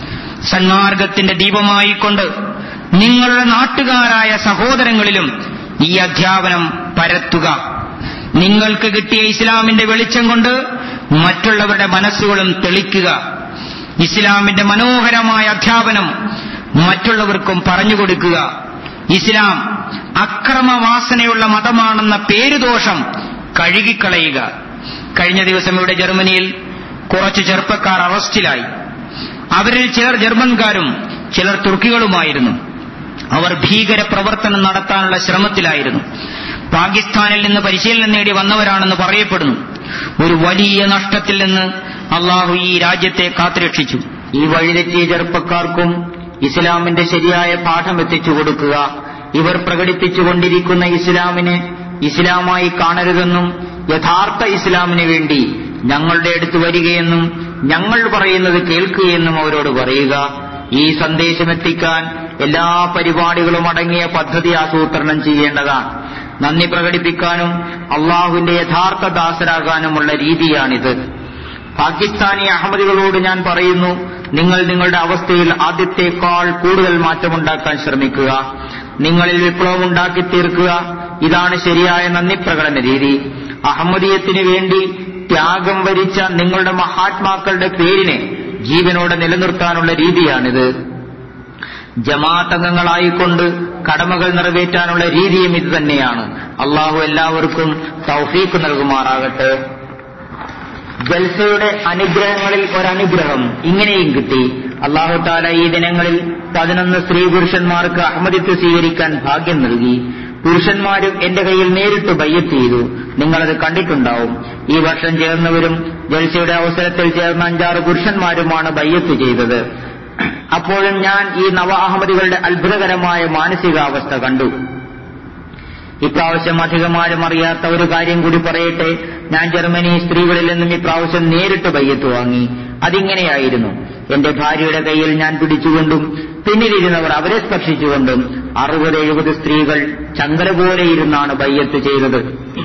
സന്മാർഗത്തിന്റെ ദീപമായിക്കൊണ്ട് നിങ്ങളുടെ നാട്ടുകാരായ സഹോദരങ്ങളിലും ഈ അധ്യാപനം പരത്തുക നിങ്ങൾക്ക് കിട്ടിയ ഇസ്ലാമിന്റെ വെളിച്ചം കൊണ്ട് മറ്റുള്ളവരുടെ മനസ്സുകളും തെളിക്കുക ഇസ്ലാമിന്റെ മനോഹരമായ അധ്യാപനം മറ്റുള്ളവർക്കും പറഞ്ഞുകൊടുക്കുക ഇസ്ലാം അക്രമവാസനയുള്ള മതമാണെന്ന പേരുദോഷം കഴുകിക്കളയുക കഴിഞ്ഞ ദിവസം ഇവിടെ ജർമ്മനിയിൽ കുറച്ച് ചെറുപ്പക്കാർ അറസ്റ്റിലായി അവരിൽ ചിലർ ജർമ്മൻകാരും ചിലർ തുർക്കികളുമായിരുന്നു അവർ ഭീകര പ്രവർത്തനം നടത്താനുള്ള ശ്രമത്തിലായിരുന്നു പാകിസ്ഥാനിൽ നിന്ന് പരിശീലനം നേടി വന്നവരാണെന്ന് പറയപ്പെടുന്നു ഒരു വലിയ നഷ്ടത്തിൽ നിന്ന് അള്ളാഹു ഈ രാജ്യത്തെ കാത്തുരക്ഷിച്ചു ഈ വഴിതെറ്റിയ ചെറുപ്പക്കാർക്കും ഇസ്ലാമിന്റെ ശരിയായ പാഠം എത്തിച്ചു കൊടുക്കുക ഇവർ പ്രകടിപ്പിച്ചുകൊണ്ടിരിക്കുന്ന ഇസ്ലാമിനെ ഇസ്ലാമായി കാണരുതെന്നും യഥാർത്ഥ ഇസ്ലാമിന് വേണ്ടി ഞങ്ങളുടെ അടുത്ത് വരികയെന്നും ഞങ്ങൾ പറയുന്നത് കേൾക്കുകയെന്നും അവരോട് പറയുക ഈ സന്ദേശമെത്തിക്കാൻ എല്ലാ പരിപാടികളും അടങ്ങിയ പദ്ധതി ആസൂത്രണം ചെയ്യേണ്ടതാണ് നന്ദി പ്രകടിപ്പിക്കാനും അള്ളാഹുവിന്റെ യഥാർത്ഥ ദാസരാകാനുമുള്ള രീതിയാണിത് പാകിസ്ഥാനി അഹമ്മദികളോട് ഞാൻ പറയുന്നു നിങ്ങൾ നിങ്ങളുടെ അവസ്ഥയിൽ ആദ്യത്തേക്കാൾ കൂടുതൽ മാറ്റമുണ്ടാക്കാൻ ശ്രമിക്കുക നിങ്ങളിൽ വിപ്ലവം ഉണ്ടാക്കി തീർക്കുക ഇതാണ് ശരിയായ നന്ദി പ്രകടന രീതി അഹമ്മദീയത്തിന് വേണ്ടി ത്യാഗം വരിച്ച നിങ്ങളുടെ മഹാത്മാക്കളുടെ പേരിനെ ജീവനോടെ നിലനിർത്താനുള്ള രീതിയാണിത് ജമാഅത്ത് അംഗങ്ങളായിക്കൊണ്ട് കടമകൾ നിറവേറ്റാനുള്ള രീതിയും ഇത് തന്നെയാണ് അള്ളാഹു എല്ലാവർക്കും തൗഫീക്ക് നൽകുമാറാകട്ടെ ജൽസയുടെ അനുഗ്രഹങ്ങളിൽ ഒരനുഗ്രഹം ഇങ്ങനെയും കിട്ടി അള്ളാഹു താല ഈ ദിനങ്ങളിൽ പതിനൊന്ന് സ്ത്രീ പുരുഷന്മാർക്ക് അഹമ്മദിത്വ സ്വീകരിക്കാൻ ഭാഗ്യം നൽകി പുരുഷന്മാരും എന്റെ കയ്യിൽ നേരിട്ട് ബയ്യത്ത് ചെയ്തു നിങ്ങളത് കണ്ടിട്ടുണ്ടാവും ഈ വർഷം ചേർന്നവരും ജൽസയുടെ അവസരത്തിൽ ചേർന്ന അഞ്ചാറ് പുരുഷന്മാരുമാണ് ബയ്യത്ത് ചെയ്തത് അപ്പോഴും ഞാൻ ഈ നവ അഹമ്മദികളുടെ അത്ഭുതകരമായ മാനസികാവസ്ഥ കണ്ടു ഇപ്രാവശ്യം അധികമാരും അറിയാത്ത ഒരു കാര്യം കൂടി പറയട്ടെ ഞാൻ ജർമ്മനി സ്ത്രീകളിൽ നിന്നും ഇപ്രാവശ്യം നേരിട്ട് ബയ്യത്ത് വാങ്ങി അതിങ്ങനെയായിരുന്നു എന്റെ ഭാര്യയുടെ കയ്യിൽ ഞാൻ പിടിച്ചുകൊണ്ടും പിന്നിലിരുന്നവർ അവരെ സ്പർശിച്ചുകൊണ്ടും അറുപത് എഴുപത് സ്ത്രീകൾ ചങ്കല പോലെ ഇരുന്നാണ് ബയ്യത്ത് ചെയ്തത്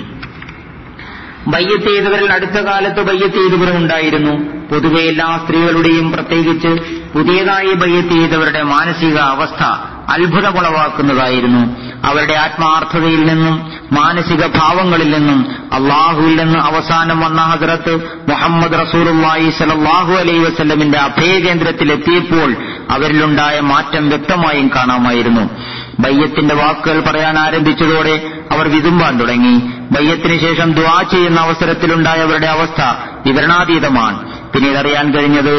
ബയ്യത്ത് ചെയ്തവരിൽ അടുത്ത കാലത്ത് ബയ്യത്ത് ചെയ്തവരും ഉണ്ടായിരുന്നു പൊതുവെ എല്ലാ സ്ത്രീകളുടെയും പ്രത്യേകിച്ച് പുതിയതായി ബയ്യത്ത് ചെയ്തവരുടെ മാനസിക അവസ്ഥ അത്ഭുതമുളവാക്കുന്നതായിരുന്നു അവരുടെ ആത്മാർത്ഥതയിൽ നിന്നും മാനസിക ഭാവങ്ങളിൽ നിന്നും അള്ളാഹുവിൽ നിന്ന് അവസാനം വന്ന ഹസ്രത്ത് മുഹമ്മദ് റസൂലുള്ളാഹി സലല്ലാഹു അലൈ വസല്ലമിന്റെ അഭയകേന്ദ്രത്തിൽ എത്തിയപ്പോൾ അവരിലുണ്ടായ മാറ്റം വ്യക്തമായും കാണാമായിരുന്നു ബയ്യത്തിന്റെ വാക്കുകൾ പറയാൻ ആരംഭിച്ചതോടെ അവർ വിതുമ്പാൻ തുടങ്ങി ബയ്യത്തിന് ശേഷം ദ്വാ ചെയ്യുന്ന അവസരത്തിലുണ്ടായ അവരുടെ അവസ്ഥ വിവരണാതീതമാണ് പിന്നീട് അറിയാൻ കഴിഞ്ഞത്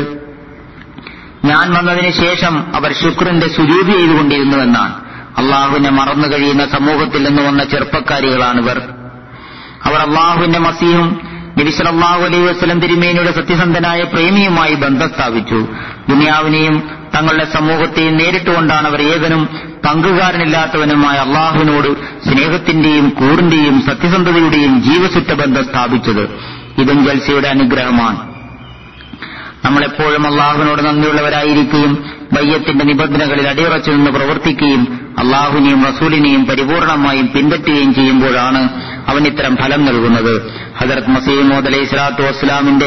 ഞാൻ വന്നതിന് ശേഷം അവർ ശുക്രന്റെ സുരൂപി ചെയ്തുകൊണ്ടിരുന്നുവെന്നാണ് അള്ളാഹുവിനെ മറന്നു കഴിയുന്ന സമൂഹത്തിൽ നിന്ന് വന്ന ചെറുപ്പക്കാരികളാണിവർ അവർ അള്ളാഹുവിന്റെ മസീഹും നബിസലല്ലാഹു അലൈഹി വസ്ലം തിരുമേനിയുടെ സത്യസന്ധനായ പ്രേമിയുമായി ബന്ധം സ്ഥാപിച്ചു ദുനിയാവിനെയും തങ്ങളുടെ സമൂഹത്തെയും നേരിട്ടുകൊണ്ടാണ് അവർ ഏകനും പങ്കുകാരനില്ലാത്തവനുമായ അള്ളാഹുവിനോട് സ്നേഹത്തിന്റെയും കൂറിന്റെയും സത്യസന്ധതയുടെയും ജീവസുറ്റ ബന്ധം സ്ഥാപിച്ചത് ഇതും ജൽസയുടെ അനുഗ്രഹമാണ് നമ്മളെപ്പോഴും അള്ളാഹുവിനോട് നന്ദിയുള്ളവരായിരിക്കുകയും ബയ്യത്തിന്റെ നിബന്ധനകളിൽ അടിയുറച്ചു നിന്ന് പ്രവർത്തിക്കുകയും അള്ളാഹുവിനെയും റസൂലിനെയും പരിപൂർണമായും പിൻപറ്റുകയും ചെയ്യുമ്പോഴാണ് അവൻ ഇത്തരം ഫലം നൽകുന്നത് ഹജറത് മസീമോദ് അലൈഹി സ്വലാത്തു വസ്സലാമിന്റെ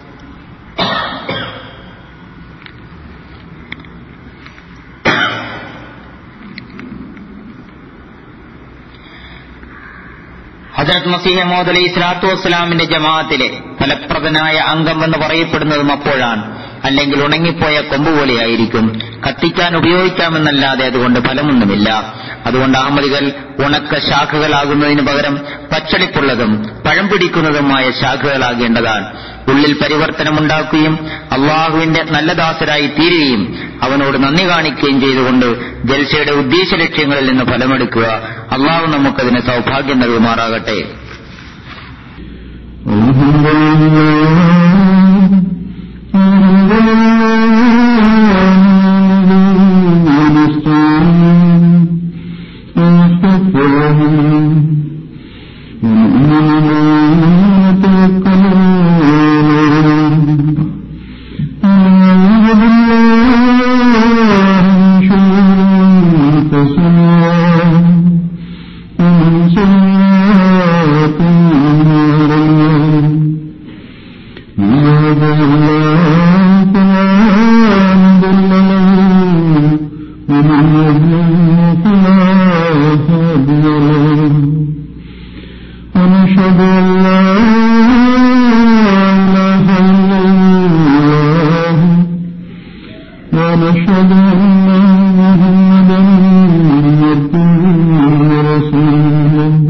ഹജറത് മസീഹ് മോദ് അലൈഹി സ്വലാത്തു വസ്സലാമിന്റെ ജമാഅത്തിലെ ഫലപ്രദനായ അംഗം എന്ന് പറയപ്പെടുന്നതും അപ്പോഴാണ് അല്ലെങ്കിൽ ഉണങ്ങിപ്പോയ കൊമ്പ് പോലെയായിരിക്കും കത്തിക്കാൻ ഉപയോഗിക്കാമെന്നല്ലാതെ അതുകൊണ്ട് ഫലമൊന്നുമില്ല അതുകൊണ്ട് അഹമ്മദികൾ ഉണക്ക ശാഖകളാകുന്നതിന് പകരം പച്ചളിപ്പുള്ളതും പഴം പിടിക്കുന്നതുമായ ശാഖകളാകേണ്ടതാണ് ഉള്ളിൽ പരിവർത്തനമുണ്ടാക്കുകയും അള്ളാഹുവിന്റെ നല്ല ദാസരായി തീരുകയും അവനോട് നന്ദി കാണിക്കുകയും ചെയ്തുകൊണ്ട് ജൽസയുടെ ഉദ്ദേശ ലക്ഷ്യങ്ങളിൽ നിന്ന് ഫലമെടുക്കുക അള്ളാഹു നമുക്കതിന് സൗഭാഗ്യം നൽകുമാറാകട്ടെ الحمد لله ونستعين ونستغفره ونؤمن ونتوكل عليه ونعوذ بالله من شرور أنفسنا ومن سيئات أعمالنا من يهده الله فلا ونشهد أن لا إله إلا الله ونشهد أن محمدا عبده ورسوله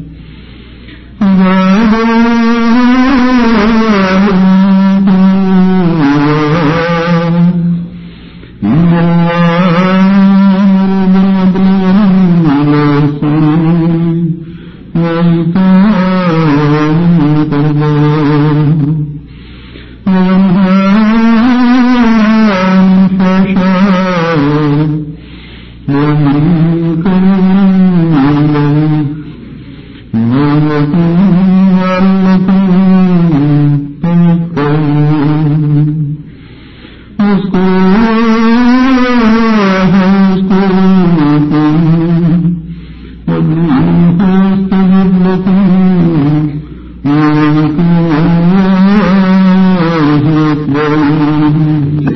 إن الله يأمر بالعدل والإحسان وإيتاء ذي القربى وينهى عن الفحشاء والمنكر والبغي يعظكم لعلكم تذكرون اذكروا الله يذكركم وادعوه يستجب لكم وذكر الله أكبر